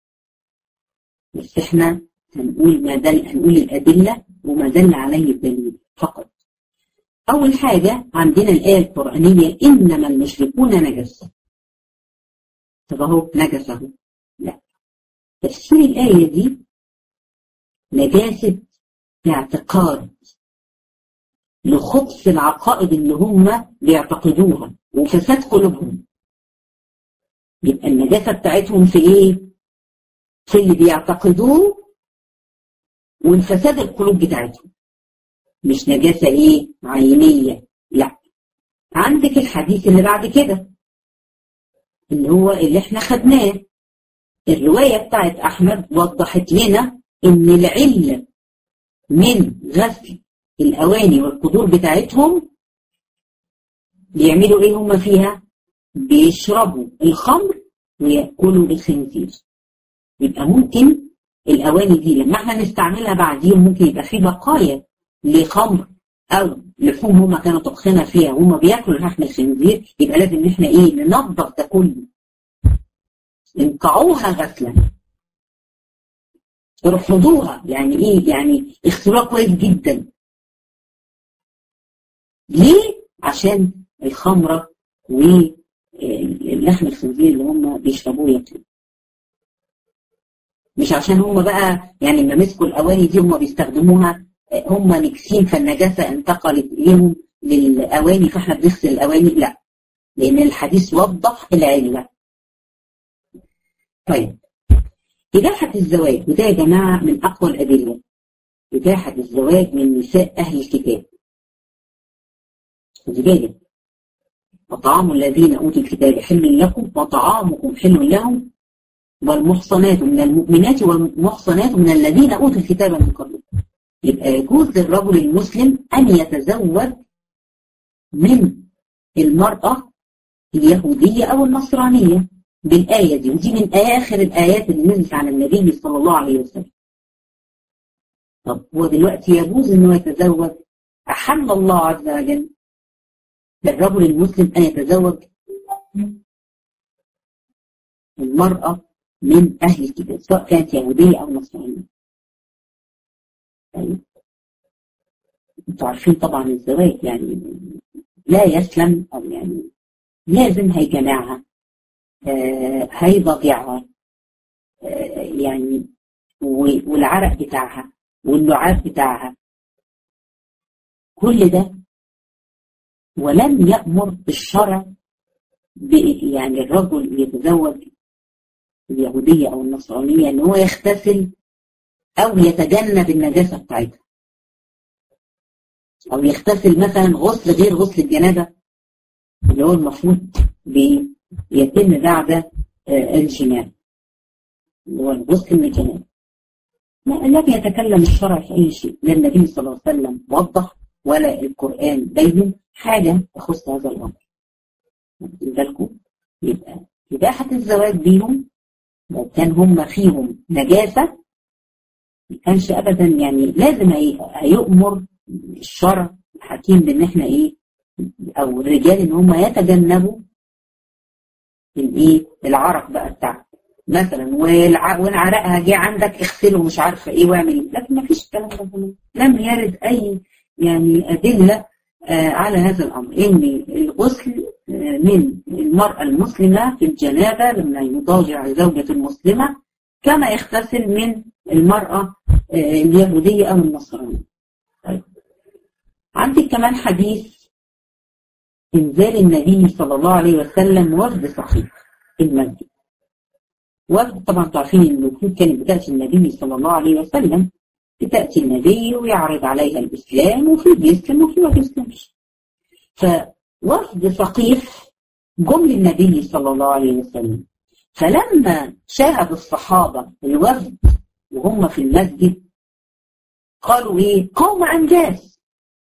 بس احنا هنقول ما دل هنقول الأدلة وما دل عليه الدليل فقط أول حاجة عندنا الآية القرآنية إنما المشركون نجس طب أهو نجس أهو لا تفسير الآية دي نجاسة اعتقاد لخبث العقائد اللي هم بيعتقدوها وفساد قلوبهم يبقى النجاسة بتاعتهم في ايه؟ في اللي بيعتقدوه والفساد القلوب بتاعتهم مش نجاسة ايه؟ عينية لا عندك الحديث اللي بعد كده اللي هو اللي احنا خدناه الرواية بتاعت أحمد وضحت لنا إن العلة من غسل الأواني والقدور بتاعتهم بيعملوا إيه هم فيها؟ بيشربوا الخمر ويأكلوا الخنزير يبقى ممكن الأواني دي لما احنا نستعملها بعدين ممكن يبقى في بقايا لخمر أو لحوم هما كانوا طبخنا فيها وهم بياكلوا لحم الخنزير يبقى لازم ان احنا ايه ننظف ده كله انقعوها غسلا ارفضوها يعني ايه يعني اغسلوها كويس جدا ليه عشان الخمرة واللحم الخنزير اللي هم بيشربوه ياكلوا مش عشان هم بقى يعني لما مسكوا الاواني دي هم بيستخدموها هم نكسين فالنجاسة انتقلت إليهم للأواني فاحنا بنغسل الأواني لا لأن الحديث وضح العلة طيب إباحة الزواج وده يا جماعة من أقوى الأدلة إباحة الزواج من نساء أهل الكتاب خدي بالك وطعام الذين أوتوا الكتاب حل لكم وطعامكم حل لهم والمحصنات من المؤمنات والمحصنات من الذين أوتوا الكتاب من قبلكم يبقى يجوز للرجل المسلم أن يتزوج من المرأة اليهودية أو النصرانية بالآية دي ودي من آخر الآيات اللي نزلت على النبي صلى الله عليه وسلم طب هو دلوقتي يجوز انه يتزوج أحل الله عز وجل للرجل المسلم أن يتزوج المرأة من أهل الكتاب سواء كانت يهودية أو نصرانية طيب انتوا عارفين طبعا الزواج يعني لا يسلم أو يعني لازم هيجمعها آه هيضجعها آه يعني والعرق بتاعها واللعاب بتاعها كل ده ولم يأمر الشرع يعني الرجل يتزوج اليهودية أو النصرانية إن هو يغتسل أو يتجنب النجاسة بتاعتها أو يغتسل مثلا غسل غير غسل الجنابة اللي هو المفروض بيتم بعد الجنابة اللي هو الغسل من الجنابة لم يتكلم الشرع في أي شيء لا النبي صلى الله عليه وسلم وضح ولا القرآن بين حاجة تخص هذا الأمر بالكم يبقى إباحة الزواج بيهم لو كان هم فيهم نجاسة ما كانش أبدا يعني لازم هيؤمر الشرع الحكيم بإن إحنا إيه أو الرجال إن هم يتجنبوا الإيه العرق بقى بتاعهم مثلا والعرقها جه عندك اغسله مش عارفه ايه واعمل لكن ما فيش الكلام ده لم يرد اي يعني ادله آه على هذا الامر ان الغسل آه من المراه المسلمه في الجنابه لما يضاجع زوجه مسلمه كما يغتسل من المراه آه اليهوديه او النصرانيه. طيب. عندك كمان حديث انزال النبي صلى الله عليه وسلم وفد صحيح في المسجد. وفد طبعا تعرفين ان الوفود كانت بتاتي النبي صلى الله عليه وسلم بتاتي النبي ويعرض عليها الاسلام وفي بيسلم وفي ما بيسلمش. فوفد ثقيف جم للنبي صلى الله عليه وسلم فلما شاهد الصحابه الوفد وهم في المسجد قالوا ايه؟ قوم انجاز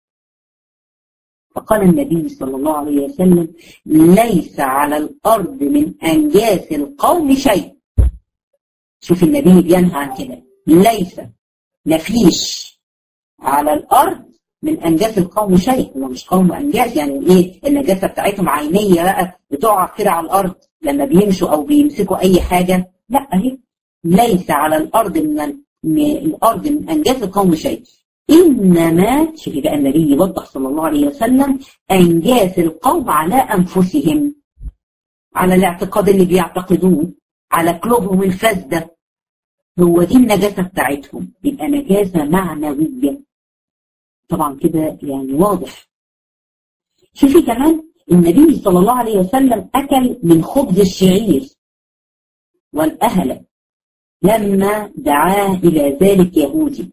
فقال النبي صلى الله عليه وسلم ليس على الارض من انجاس القوم شيء شوف النبي بينهى عن كده ليس مفيش على الارض من انجاس القوم شيء هم مش قوم انجاس يعني ايه النجاسه بتاعتهم عينيه بقى بتقع كده على الارض لما بيمشوا او بيمسكوا اي حاجه لا اهي ليس على الارض من, من الارض من انجاس القوم شيء انما شوفي بقى النبي يوضح صلى الله عليه وسلم انجاس القوم على انفسهم على الاعتقاد اللي بيعتقدوه على قلوبهم الفاسدة هو دي النجاسة بتاعتهم يبقى نجاسة معنوية طبعا كده يعني واضح شوفي كمان النبي صلى الله عليه وسلم أكل من خبز الشعير والأهل لما دعاه إلى ذلك يهودي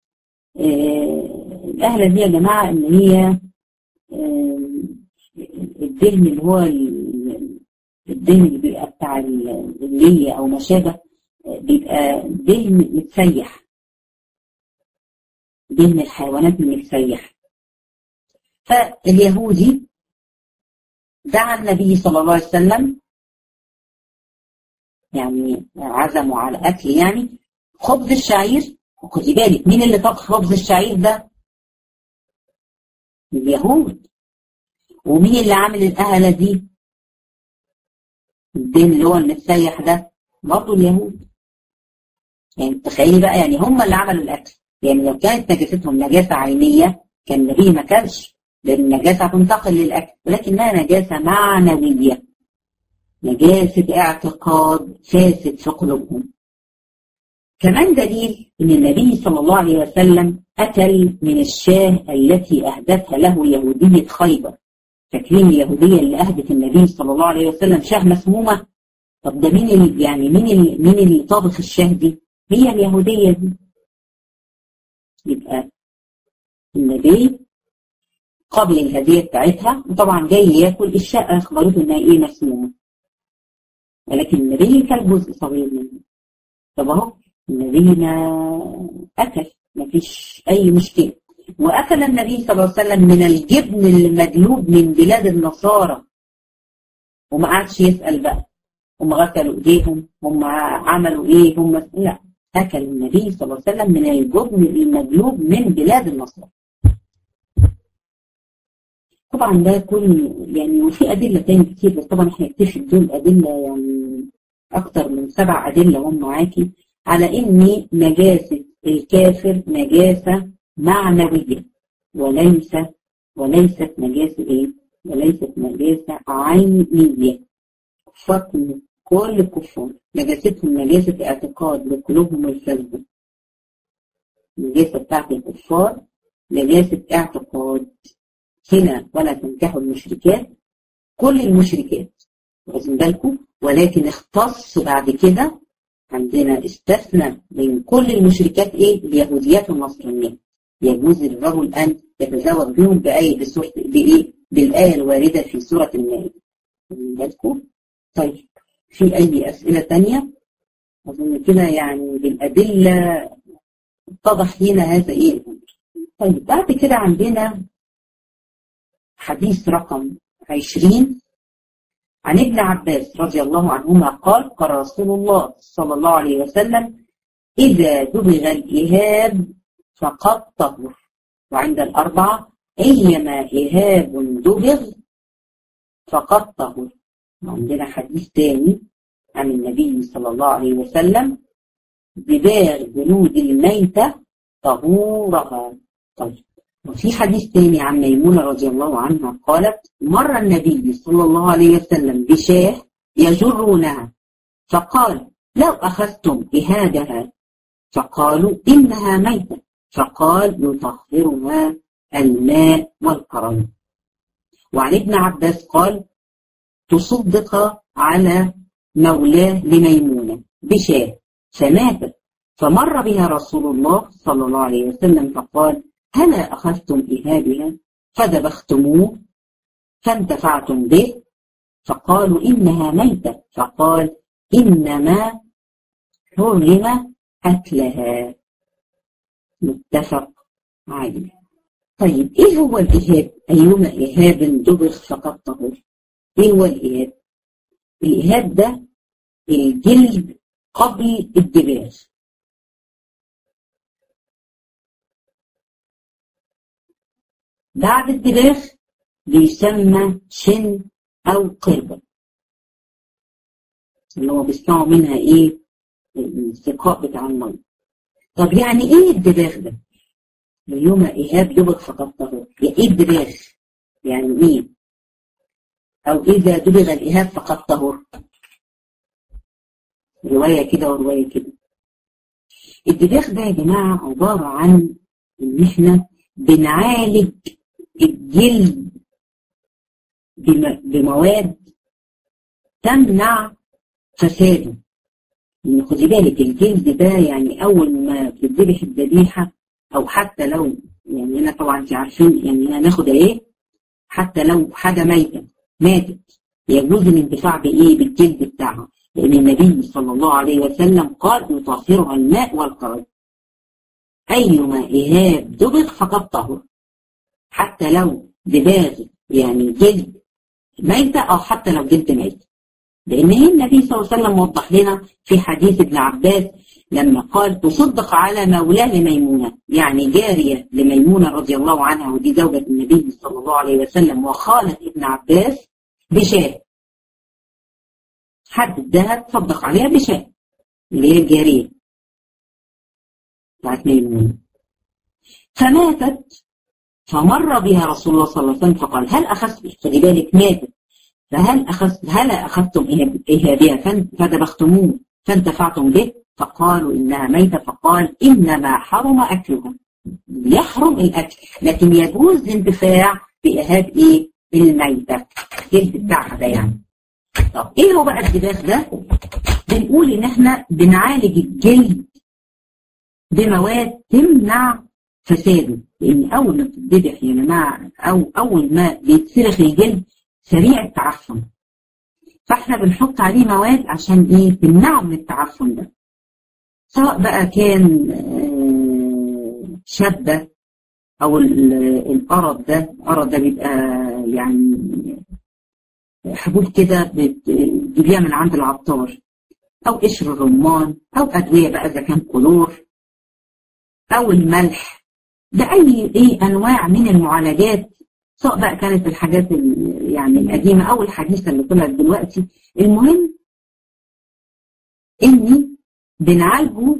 آه الأهلة دي يا جماعة إن هي آه الدهن اللي هو الدهن اللي بيبقى بتاع اللية أو ما شابه بيبقى دهن متسيح دهن الحيوانات المتسيح فاليهودي دعا النبي صلى الله عليه وسلم يعني عزموا على أكل يعني خبز الشعير وخدي بالك مين اللي طبخ خبز الشعير ده؟ اليهود ومين اللي عامل الأهلة دي؟ الدين اللي هو المتسيح ده برضه اليهود يعني تخيلي بقى يعني هم اللي عملوا الاكل يعني لو كانت نجاستهم نجاسه عينيه كان النبي ما كلش لان النجاسه هتنتقل للاكل ولكنها نجاسه معنويه نجاسه اعتقاد فاسد في قلوبهم كمان دليل ان النبي صلى الله عليه وسلم اكل من الشاه التي اهدتها له يهوديه خيبر فاكرين اليهوديه اللي اهدت النبي صلى الله عليه وسلم شاه مسمومه طب ده مين اللي يعني مين اللي مين اللي طابخ الشاه دي؟ هي اليهوديه دي يبقى النبي قبل الهدية بتاعتها وطبعا جاي ياكل الشقة اخبرته انها ايه مسمومة ولكن النبي كان جزء صغير منه طب اهو النبي ما اكل ما فيش اي مشكلة واكل النبي صلى الله عليه وسلم من الجبن المدلوب من بلاد النصارى وما قعدش يسأل بقى هم غسلوا ايديهم هم عملوا ايه هم لا اكل النبي صلى الله عليه وسلم من الجبن المدلوب من بلاد النصارى طبعا ده كل يعني وفي ادله تاني كتير بس طبعا احنا نكتشف دول ادله يعني اكتر من سبع ادله هم معاكي على ان نجاسه الكافر نجاسه معنويه وليس وليست نجاسه ايه؟ وليست نجاسه عينيه كفار كل الكفار نجاستهم نجاسه اعتقاد لقلوبهم الفاسده النجاسه بتاعت الكفار نجاسه اعتقاد هنا ولا تنكحوا المشركات كل المشركات واخدين بالكم ولكن اختص بعد كده عندنا استثنى من كل المشركات ايه اليهوديات والنصرانيات يجوز للرجل ان يتزوج بهم بأي بسورة بايه بالآية الواردة في سورة المائدة واخدين بالكم طيب في أي أسئلة تانية أظن كده يعني بالأدلة اتضح لنا هذا إيه طيب بعد كده عندنا حديث رقم 20 عن ابن عباس رضي الله عنهما قال قال رسول الله صلى الله عليه وسلم إذا دبغ الإهاب فقد طهر وعند الأربعة أيما إهاب دبغ فقد طهر وعندنا حديث تاني عن النبي صلى الله عليه وسلم دباغ جلود الميتة طهورها طيب وفي حديث تاني عن ميمونة رضي الله عنها قالت مر النبي صلى الله عليه وسلم بشاه يجرونها فقال لو أخذتم بهادها فقالوا إنها ميتة فقال يطهرها الماء والقرن وعن ابن عباس قال تصدق على مولاه لميمونة بشاه فماتت فمر بها رسول الله صلى الله عليه وسلم فقال هلا أخذتم إهابها فذبختموه فانتفعتم به فقالوا إنها ميتة فقال إنما حرم أكلها متفق عليه طيب إيه هو الإهاب؟ أيما إهاب دبغ فقد طهر إيه هو الإهاب؟ الإهاب ده الجلد قبل الدباغ بعد الدباغ بيسمى شن أو قربة اللي هو بيصنعوا منها إيه السقاء بتاع المية طب يعني إيه الدباغ ده؟ اليوم إيهاب دبغ فقط طهور إيه الدباغ؟ يعني إيه؟ أو إذا دبغ الإيهاب فقط طهور رواية كده ورواية كده الدباغ ده يا جماعة عبارة عن إن إحنا بنعالج الجلد بمواد تمنع فساده ان خدي بالك الجلد ده يعني اول ما بتذبح الذبيحه او حتى لو يعني انا طبعا انت عارفين يعني هناخد ايه حتى لو حاجه ميته ماتت يجوز الانتفاع بايه بالجلد بتاعها لان النبي صلى الله عليه وسلم قال يطهرها الماء والقرد ايما اهاب دبغ فقد طهر حتى لو دباغ يعني جلد ميتة أو حتى لو جلد ميت لأن النبي صلى الله عليه وسلم وضح لنا في حديث ابن عباس لما قال تصدق على مولاه لميمونة يعني جارية لميمونة رضي الله عنها ودي زوجة النبي صلى الله عليه وسلم وخالة ابن عباس بشاة حد ادها تصدق عليها بشاة اللي هي الجارية بتاعت ميمونة فماتت فمر بها رسول الله صلى الله عليه وسلم فقال هل أخذت خلي بالك ماتت فهل أخذت هل أخذتم إهابها فذبختموه فانتفعتم به فقالوا إنها ميتة فقال إنما حرم أكلها يحرم الأكل لكن يجوز الانتفاع بإهاب إيه الميتة الجلد بتاعها ده يعني طب إيه هو بقى الدباغ ده؟ بنقول إن إحنا بنعالج الجلد بمواد تمنع فساده لان اول ما بتتذبح يا جماعه او اول ما بيتسلخ الجلد سريع التعفن فاحنا بنحط عليه مواد عشان ايه تمنعه من التعفن ده سواء بقى كان شابة او القرض ده القرض ده بيبقى يعني حبوب كده بتجيبيها من عند العطار او قشر الرمان او ادويه بقى اذا كان كلور او الملح ده اي ايه انواع من المعالجات سواء بقى كانت الحاجات يعني القديمه او الحديثه اللي طلعت دلوقتي المهم اني بنعالجه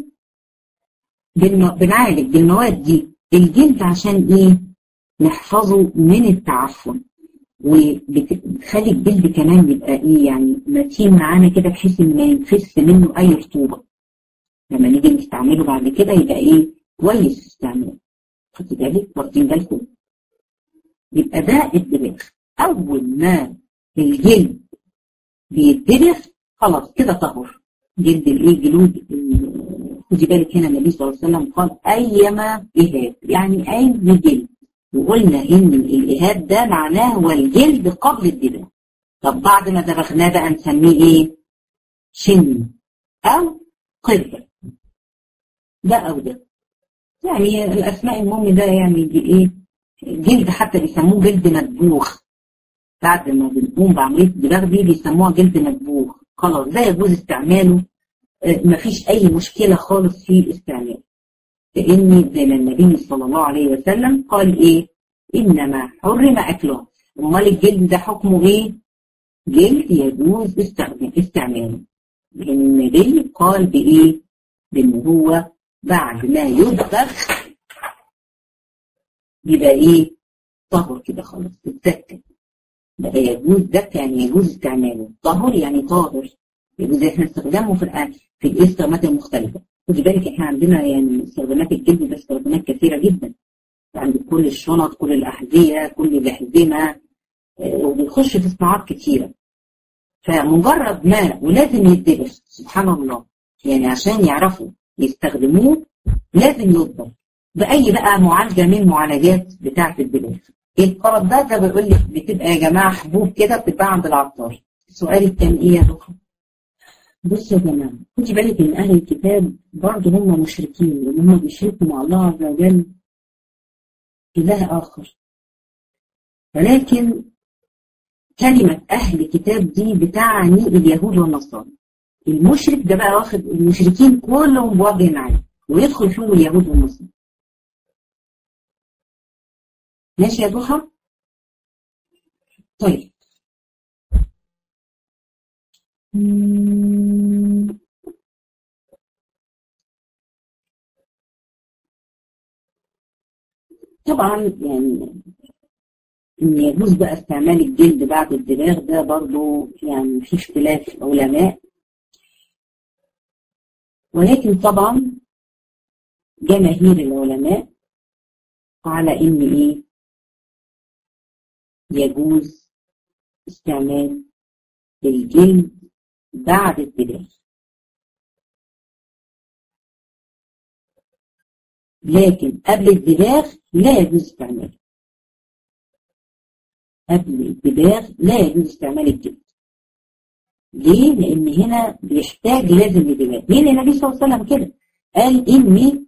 بنعالج بالمواد دي الجلد عشان ايه نحفظه من التعفن وبتخلي الجلد كمان يبقى ايه يعني متين معانا كده بحيث ان ما ينفس منه اي رطوبه لما نيجي نستعمله بعد كده يبقى ايه كويس استعمال خدي بالك واخدين بالكم يبقى ده الدباغ اول ما الجلد بيتدبغ خلاص كده طهر جلد الايه جلود خدي بالك هنا النبي صلى الله عليه وسلم قال ايما اهاب يعني اي جلد وقلنا ان الاهاب ده معناه هو الجلد قبل الدباغ طب بعد ما دبغناه بقى نسميه ايه شن او قرد ده او ده يعني الاسماء المهم ده يعني دي ايه جلد حتى بيسموه جلد مدبوخ بعد ما بنقوم بعمليه الدباغ دي بيسموها جلد مدبوخ خلاص ده يجوز استعماله مفيش اي مشكله خالص في استعماله لان زي ما النبي صلى الله عليه وسلم قال ايه انما حرم اكله امال الجلد ده حكمه ايه جلد يجوز استعماله لان النبي قال بايه بان هو بعد ما يدبغ يبقى ايه طهر كده خلاص تتسكت بقى يجوز دك يعني يجوز استعماله طهر يعني طاهر يجوز احنا نستخدمه في الآن في الاستخدامات المختلفة خدي بالك احنا عندنا يعني استخدامات الجلد ده استخدامات كثيرة جدا عند كل الشنط كل الأحذية كل الأحزمة وبيخش في صناعات كثيرة فمجرد ما ولازم يتدبر سبحان الله يعني عشان يعرفوا يستخدموه لازم يضبط بأي بقى معالجة من المعالجات بتاعة الدباغ القرض ده ده بيقول لك بتبقى يا جماعة حبوب كده بتتباع عند العطار السؤال التاني ايه يا دكتور؟ بصوا يا جماعة خدي بالك ان اهل الكتاب برضه هم مشركين لان هم بيشركوا مع الله عز وجل اله اخر ولكن كلمة أهل الكتاب دي بتعني اليهود والنصارى المشرك ده بقى واخد المشركين كلهم بوجه معاه ويدخل فيهم اليهود والنصارى ماشي يا ضحى طيب طبعا يعني ان يجوز بقى استعمال الجلد بعد الدماغ ده برضو يعني في اختلاف علماء ولكن طبعا جماهير العلماء على ان ايه يجوز استعمال الجلد بعد الدماغ لكن قبل الدماغ لا يجوز استعماله قبل الدماغ لا يجوز استعمال الجلد ليه؟ لأن هنا بيحتاج لازم لدماغ مين النبي صلى الله عليه وسلم كده قال إني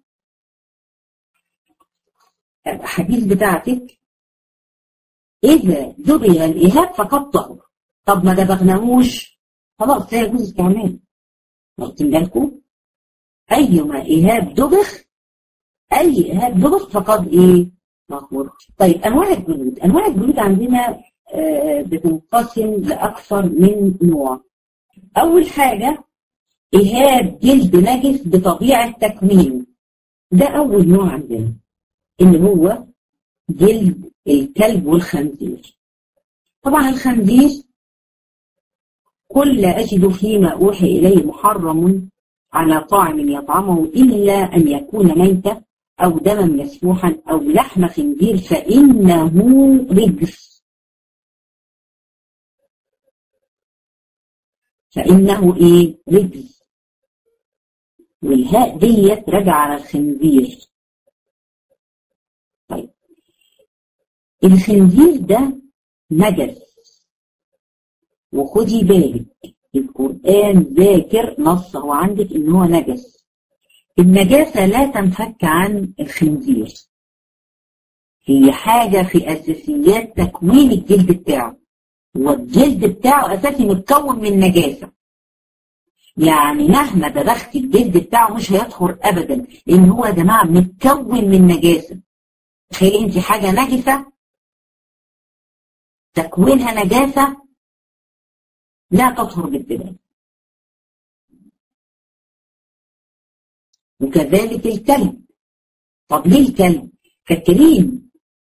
الحديث بتاعتك إذا دبغ الإيهاب فقد طهر طب ما دبغناهوش خلاص لا يجوز استعماله واخدين بالكم؟ أيما إيهاب دبغ أي إيهاب دبغ فقد إيه؟ مقبول طيب انواع الجلود انواع الجلود عندنا آه بتنقسم لاكثر من نوع اول حاجه ايهاب جلد نجس بطبيعه تكوينه ده اول نوع عندنا اللي هو جلد الكلب والخنزير طبعا الخنزير كل اجد فيما اوحي اليه محرم على طاعم يطعمه الا ان يكون ميته أو دما مسفوحا أو لحم خنزير فإنه رجس فإنه إيه رجس والهاء ديت راجعة على الخنزير الخنزير ده نجس وخدي بالك القرآن ذاكر نصه عندك ان هو نجس النجاسة لا تنفك عن الخنزير هي حاجة في أساسيات تكوين الجلد بتاعه والجلد بتاعه أساسي متكون من نجاسة يعني مهما دبختي الجلد بتاعه مش هيطهر أبدا لأن هو يا جماعة متكون من نجاسة تخيلي انت حاجة نجسة تكوينها نجاسة لا تطهر بالدباغ وكذلك الكلب طب ليه الكلب فاكرين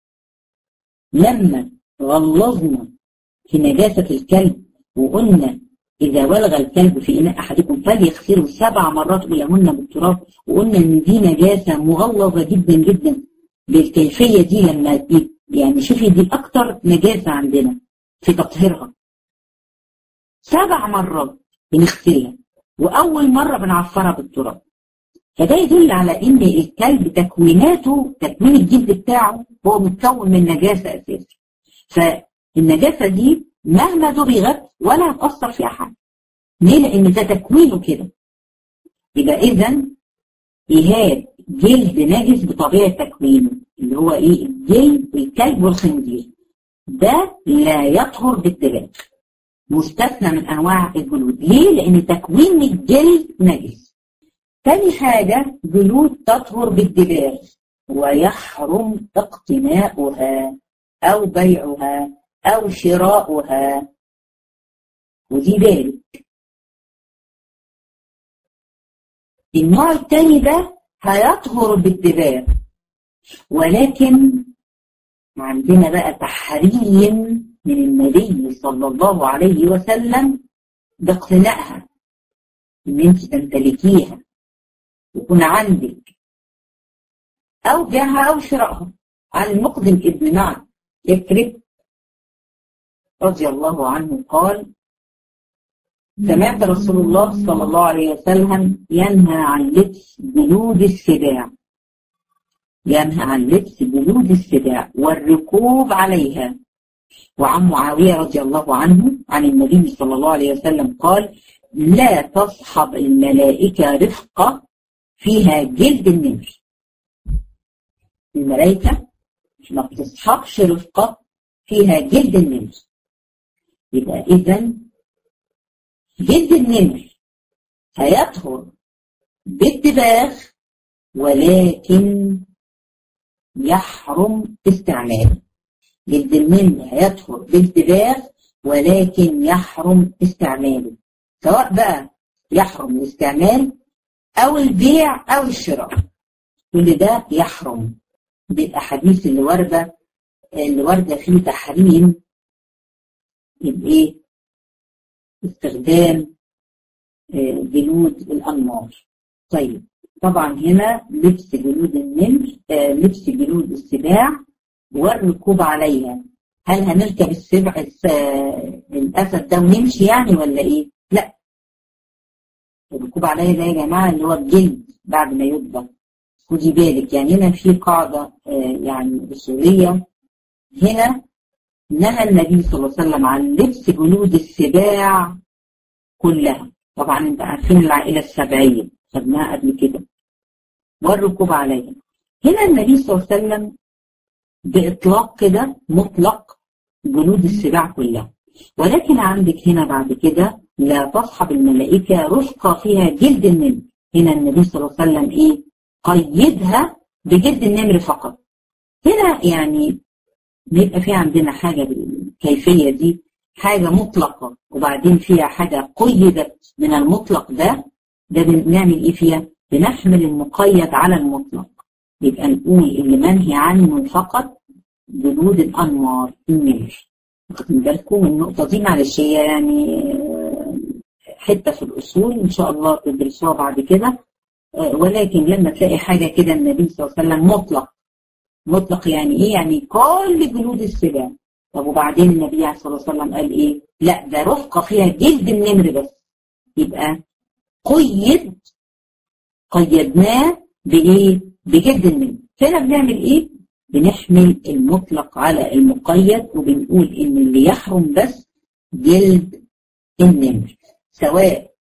لما غلظنا في نجاسة الكلب وقلنا إذا ولغ الكلب في إناء أحدكم فليغسله سبع مرات أولهن بالتراب وقلنا إن دي نجاسة مغلظة جدا جدا بالكيفية دي لما يعني شوفي دي أكتر نجاسة عندنا في تطهيرها سبع مرات بنغسلها وأول مرة بنعفرها بالتراب فده يدل على إن الكلب تكويناته تكوين الجلد بتاعه هو متكون من نجاسة أساسا فالنجاسة دي مهما دبغت ولا هتأثر فيها حاجة ليه؟ لأن ده تكوينه كده يبقى إذا إيهاب جلد نجس بطبيعة تكوينه اللي هو إيه؟ الجلد الكلب والخنزير ده لا يطهر بالدباغ مستثنى من انواع الجلود ليه لان تكوين الجلد نجس تاني حاجة جلود تطهر بالدباغ ويحرم اقتناؤها او بيعها او شراؤها ودي بالك النوع التاني ده هيطهر بالدباغ ولكن عندنا بقى تحريم من النبي صلى الله عليه وسلم باقتنائها ان انت تمتلكيها يكون عندك او بيعها او شرائها عن المقدم ابن معد يكرب رضي الله عنه قال سمعت رسول الله صلى الله عليه وسلم ينهى عن لبس جلود السباع ينهى عن لبس جلود السباع والركوب عليها وعن معاوية رضي الله عنه عن النبي صلى الله عليه وسلم قال لا تصحب الملائكة رفقة فيها جلد النمر الملائكة ما بتصحبش رفقة فيها جلد النمر يبقى إذا جلد النمر هيطهر بالدباغ ولكن يحرم استعماله جلد النمر هيدخل بالدباغ ولكن يحرم استعماله سواء بقى يحرم الاستعمال او البيع او الشراء كل ده يحرم بالاحاديث اللي وارده اللي وارده فيه تحريم الايه استخدام جلود الانمار طيب طبعا هنا لبس جلود النمر لبس جلود السباع والركوب عليها هل هنركب السبع الاسد ده ونمشي يعني ولا ايه؟ لا الركوب عليها ده يا جماعه اللي هو الجلد بعد ما يطبخ خدي بالك يعني هنا في قاعده يعني اصوليه هنا نهى النبي صلى الله عليه وسلم عن لبس جلود السباع كلها طبعا انت عارفين العائله السبعيه خدناها قبل كده والركوب عليها هنا النبي صلى الله عليه وسلم بإطلاق كده مطلق جلود السباع كلها ولكن عندك هنا بعد كده لا تصحب الملائكة رفقة فيها جلد النمر هنا النبي صلى الله عليه وسلم إيه قيدها بجلد النمر فقط هنا يعني بيبقى في عندنا حاجة بالكيفية دي حاجة مطلقة وبعدين فيها حاجة قيدت من المطلق ده ده بنعمل إيه فيها بنحمل المقيد على المطلق يبقى نقول اللي منهي عنه فقط جلود الانوار النمر واخدين بالكم من النقطه دي معلش هي يعني حته في الاصول ان شاء الله تدرسوها بعد كده ولكن لما تلاقي حاجه كده النبي صلى الله عليه وسلم مطلق مطلق يعني ايه؟ يعني كل جلود السباع طب وبعدين النبي صلى الله عليه وسلم قال ايه؟ لا ده رفقه فيها جلد النمر بس يبقى قيد قيدناه بايه؟ بجلد النمر هنا بنعمل ايه؟ بنحمل المطلق على المقيد وبنقول ان اللي يحرم بس جلد النمر سواء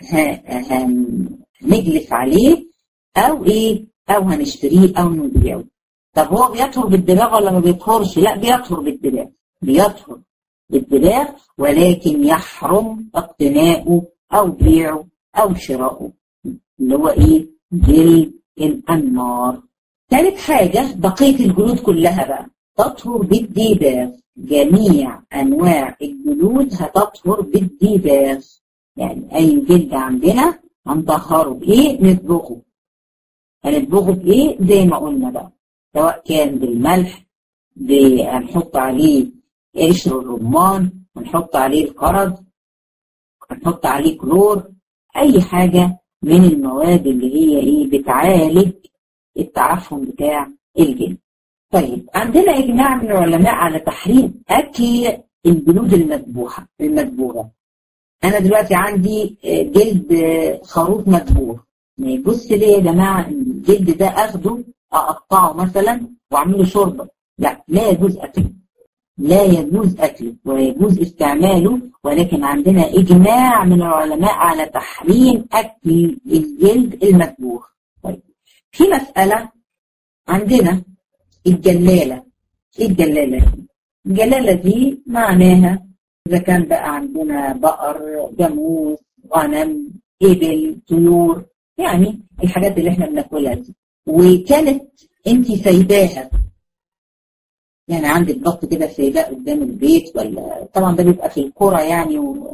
هنجلس عليه او ايه او هنشتريه او نبيعه طب هو بيطهر بالدماغ ولا ما بيطهرش لا بيطهر بالدماغ بيطهر بالدماغ ولكن يحرم اقتناؤه او بيعه او شراؤه اللي هو ايه جلد الانمار ثالث حاجة بقية الجلود كلها بقى تطهر بالديباغ جميع أنواع الجلود هتطهر بالديباغ يعني أي جلد عندنا هنطهره بإيه؟ نطبخه هنطبخه بإيه؟ زي ما قلنا بقى سواء كان بالملح هنحط عليه قشر الرمان هنحط عليه القرض هنحط عليه كلور أي حاجة من المواد اللي هي إيه بتعالج التعفن بتاع الجلد. طيب عندنا اجماع من العلماء على تحريم اكل الجلود المذبوحه المدبوغه. انا دلوقتي عندي جلد خروف مدبوغ. ما يجوز ليه يا جماعه الجلد ده اخده اقطعه مثلا واعمله شوربه. لا لا يجوز اكله. لا يجوز اكله ويجوز استعماله ولكن عندنا اجماع من العلماء على تحريم اكل الجلد المذبوح. طيب في مسألة عندنا الجلالة ايه الجلالة دي؟ الجلالة دي معناها إذا كان بقى عندنا بقر جاموس غنم إبل طيور يعني الحاجات اللي احنا بناكلها دي وكانت انت سايباها يعني عندك بط كده سايباه قدام البيت ولا طبعا ده بيبقى في القرى يعني و...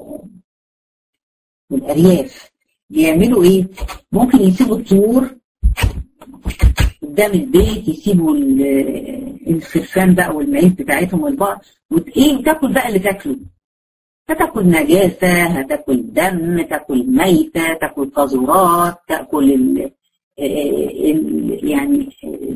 والارياف بيعملوا ايه؟ ممكن يسيبوا الطيور قدام البيت يسيبوا الخرفان بقى والمعيز بتاعتهم والبقر وايه وتاكل بقى اللي تاكله هتاكل نجاسة هتاكل دم تاكل ميتة تاكل قاذورات تاكل ال ال يعني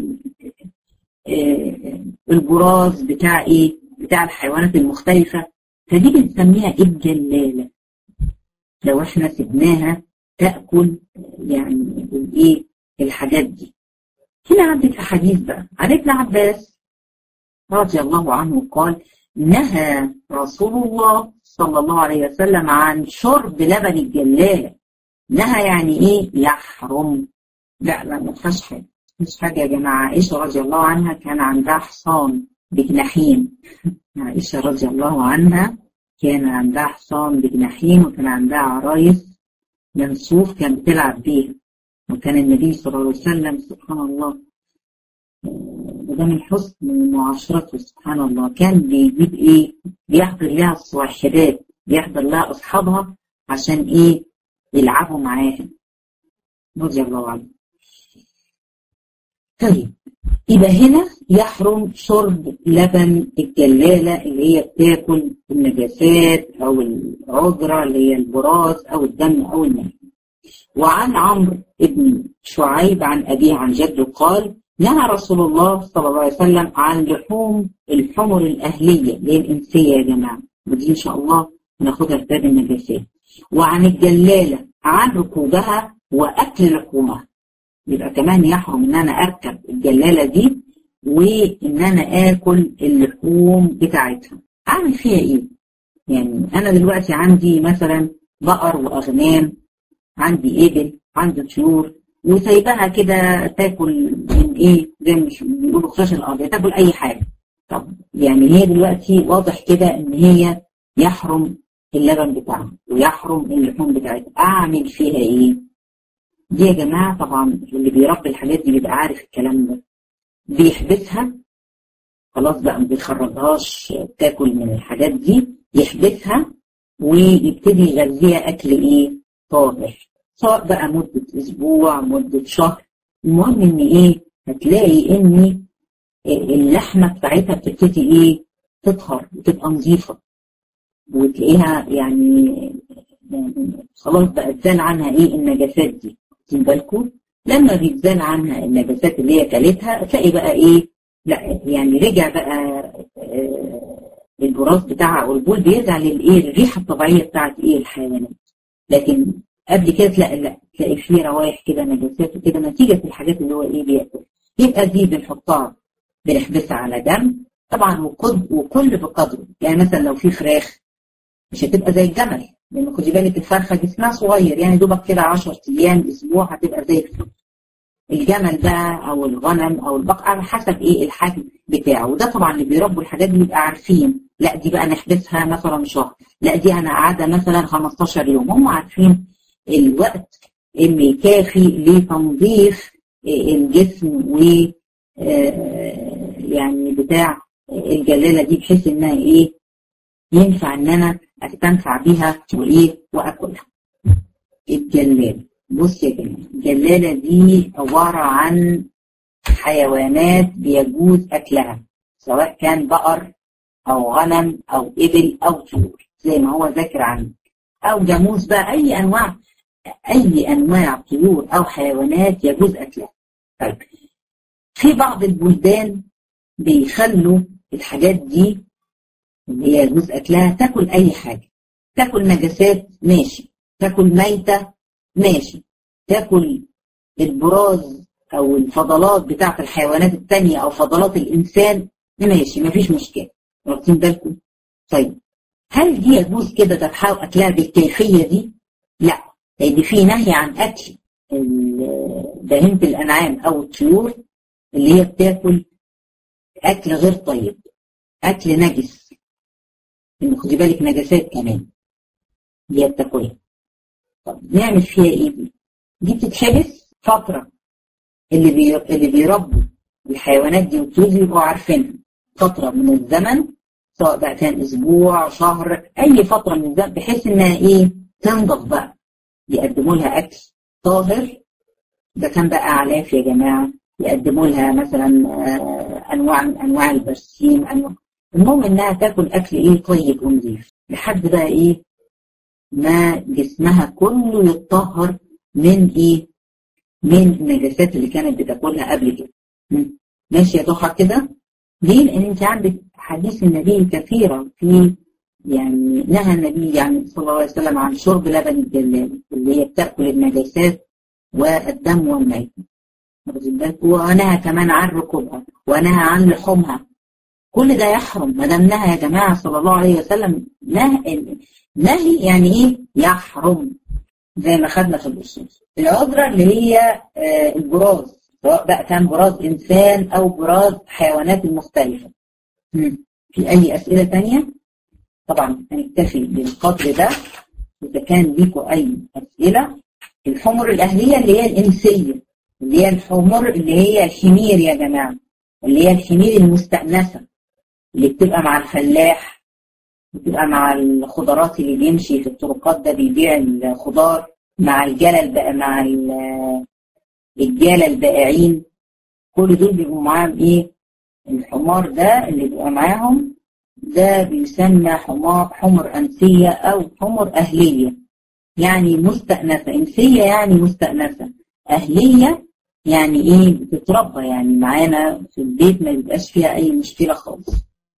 البراز بتاع ايه بتاع الحيوانات المختلفة فدي بنسميها الجلالة لو احنا سبناها تاكل يعني الايه الحاجات دي هنا عندك أحاديث بقى عن ابن عباس رضي الله عنه قال نهى رسول الله صلى الله عليه وسلم عن شرب لبن الجلالة نهى يعني ايه يحرم لا لا ما فيهاش حاجة مش حاجة يا جماعة عائشة رضي الله عنها كان عندها حصان بجناحين عائشة رضي الله عنها كان عندها حصان بجناحين وكان عندها عرايس من صوف كان بتلعب بيها وكان النبي صلى الله عليه وسلم سبحان الله وده من حسن معاشرته سبحان الله كان بيجيب ايه بيحضر لها الصواحبات بيحضر لها اصحابها عشان ايه يلعبوا معاها رضي الله عنه طيب يبقى هنا يحرم شرب لبن الجلالة اللي هي بتاكل النجاسات أو العذرة اللي هي البراز أو الدم أو الماء وعن عمرو بن شعيب عن أبيه عن جده قال نهى رسول الله صلى الله عليه وسلم عن لحوم الحمر الأهلية اللي هي الإنسية يا جماعة ودي إن شاء الله ناخدها في باب النجاسات وعن الجلالة عن ركوبها وأكل لحومها يبقى كمان يحرم إن أنا أركب الجلالة دي وإن أنا آكل اللحوم بتاعتها أعمل فيها إيه؟ يعني أنا دلوقتي عندي مثلا بقر وأغنام عندي إبل عندي طيور وسايباها كده تاكل من ايه زي ما بيقولوا خشاش الارض تاكل اي حاجه طب يعني هي دلوقتي واضح كده ان هي يحرم اللبن بتاعها ويحرم اللحوم بتاعتها اعمل فيها ايه دي يا جماعه طبعا اللي بيربي الحاجات دي بيبقى عارف الكلام ده بيحبسها خلاص بقى ما بيخرجهاش تاكل من الحاجات دي يحبسها ويبتدي يغذيها اكل ايه طاهر سواء بقى مدة أسبوع مدة شهر المهم إن إيه هتلاقي إن اللحمة بتاعتها بتبتدي إيه تطهر وتبقى نظيفة وتلاقيها يعني, يعني خلاص بقى اتزال عنها إيه النجاسات دي واخدين بالكم لما بيتزال عنها النجاسات اللي هي كلتها تلاقي بقى إيه لا يعني رجع بقى آه البراز بتاعها او البول بيرجع للايه الريحه الطبيعيه بتاعت ايه الحيوانات لكن قبل كده تلاقي لا تلاقي فيه روايح كده نجاسات وكده نتيجة الحاجات اللي هو ايه بياكل يبقى دي بنحطها بنحبسها على جنب طبعا وكل وكل بقدره يعني مثلا لو في فراخ مش هتبقى زي الجمل لان خدي بالك الفرخه جسمها صغير يعني دوبك كده 10 ايام اسبوع هتبقى زي الفل الجمل بقى او الغنم او البقر على حسب ايه الحجم بتاعه وده طبعا اللي بيربوا الحاجات دي بيبقى عارفين لا دي بقى نحبسها مثلا شهر لا دي انا قاعده مثلا 15 يوم هم عارفين الوقت اللي كافي لتنظيف الجسم و يعني بتاع الجلاله دي بحيث انها ايه ينفع ان انا استنفع بيها وايه واكلها الجلاله بص يا جماعه الجلاله دي عباره عن حيوانات بيجوز اكلها سواء كان بقر او غنم او ابل او طيور زي ما هو ذاكر عنه او جاموس بقى اي انواع اي انواع طيور او حيوانات يجوز اكلها طيب في بعض البلدان بيخلوا الحاجات دي اللي هي يجوز اكلها تاكل اي حاجه تاكل نجاسات ماشي تاكل ميته ماشي تاكل البراز او الفضلات بتاعت الحيوانات التانية او فضلات الانسان ماشي مفيش مشكله واخدين بالكم طيب هل دي يجوز كده تتحاول اكلها بالكيفيه دي؟ لا لان في نهي عن اكل بهيمه الانعام او الطيور اللي هي بتاكل اكل غير طيب اكل نجس ان خدي بالك نجاسات كمان اللي هي بتاكلها طب نعمل فيها ايه دي؟ دي بتتحبس فتره اللي بي... اللي بيربوا الحيوانات دي والطيور دي بيبقوا عارفينها فتره من الزمن سواء بقى كان اسبوع شهر اي فتره من الزمن بحيث انها ايه تنضف بقى يقدموا لها اكل طاهر ده كان بقى اعلاف يا جماعه يقدموا لها مثلا انواع من انواع البرسيم انواع المهم انها تاكل اكل ايه طيب ونظيف لحد بقى ايه ما جسمها كله يتطهر من ايه من النجاسات اللي كانت بتاكلها قبل كده ماشي يا ضحى كده ليه لان انت عندك حديث النبي كثيرة في يعني نهى النبي يعني صلى الله عليه وسلم عن شرب لبن الجلال اللي هي بتاكل النجاسات والدم والميت ونهى كمان عن ركوبها ونهى عن لحومها كل ده يحرم ما دام نهى يا جماعه صلى الله عليه وسلم نهي نهي يعني ايه يحرم زي ما خدنا في الاصول العذره اللي هي البراز سواء بقى كان براز انسان او براز حيوانات المختلفه في اي اسئله ثانيه طبعا هنكتفي بالقدر ده اذا كان ليكم اي اسئله الحمر الاهليه اللي هي الانسيه اللي هي الحمر اللي هي الحمير يا جماعه اللي هي الحمير المستأنسة اللي بتبقى مع الفلاح بتبقى مع الخضارات اللي بيمشي في الطرقات ده بيبيع الخضار مع الجلل بقى مع الجالة البائعين كل دول بيبقوا معاهم ايه الحمار ده اللي بيبقى معاهم ده بيسمى حمار حمر أنسية أو حمر أهلية يعني مستأنسة إنسية يعني مستأنسة أهلية يعني إيه بتتربى يعني معانا في البيت ما بيبقاش فيها أي مشكلة خالص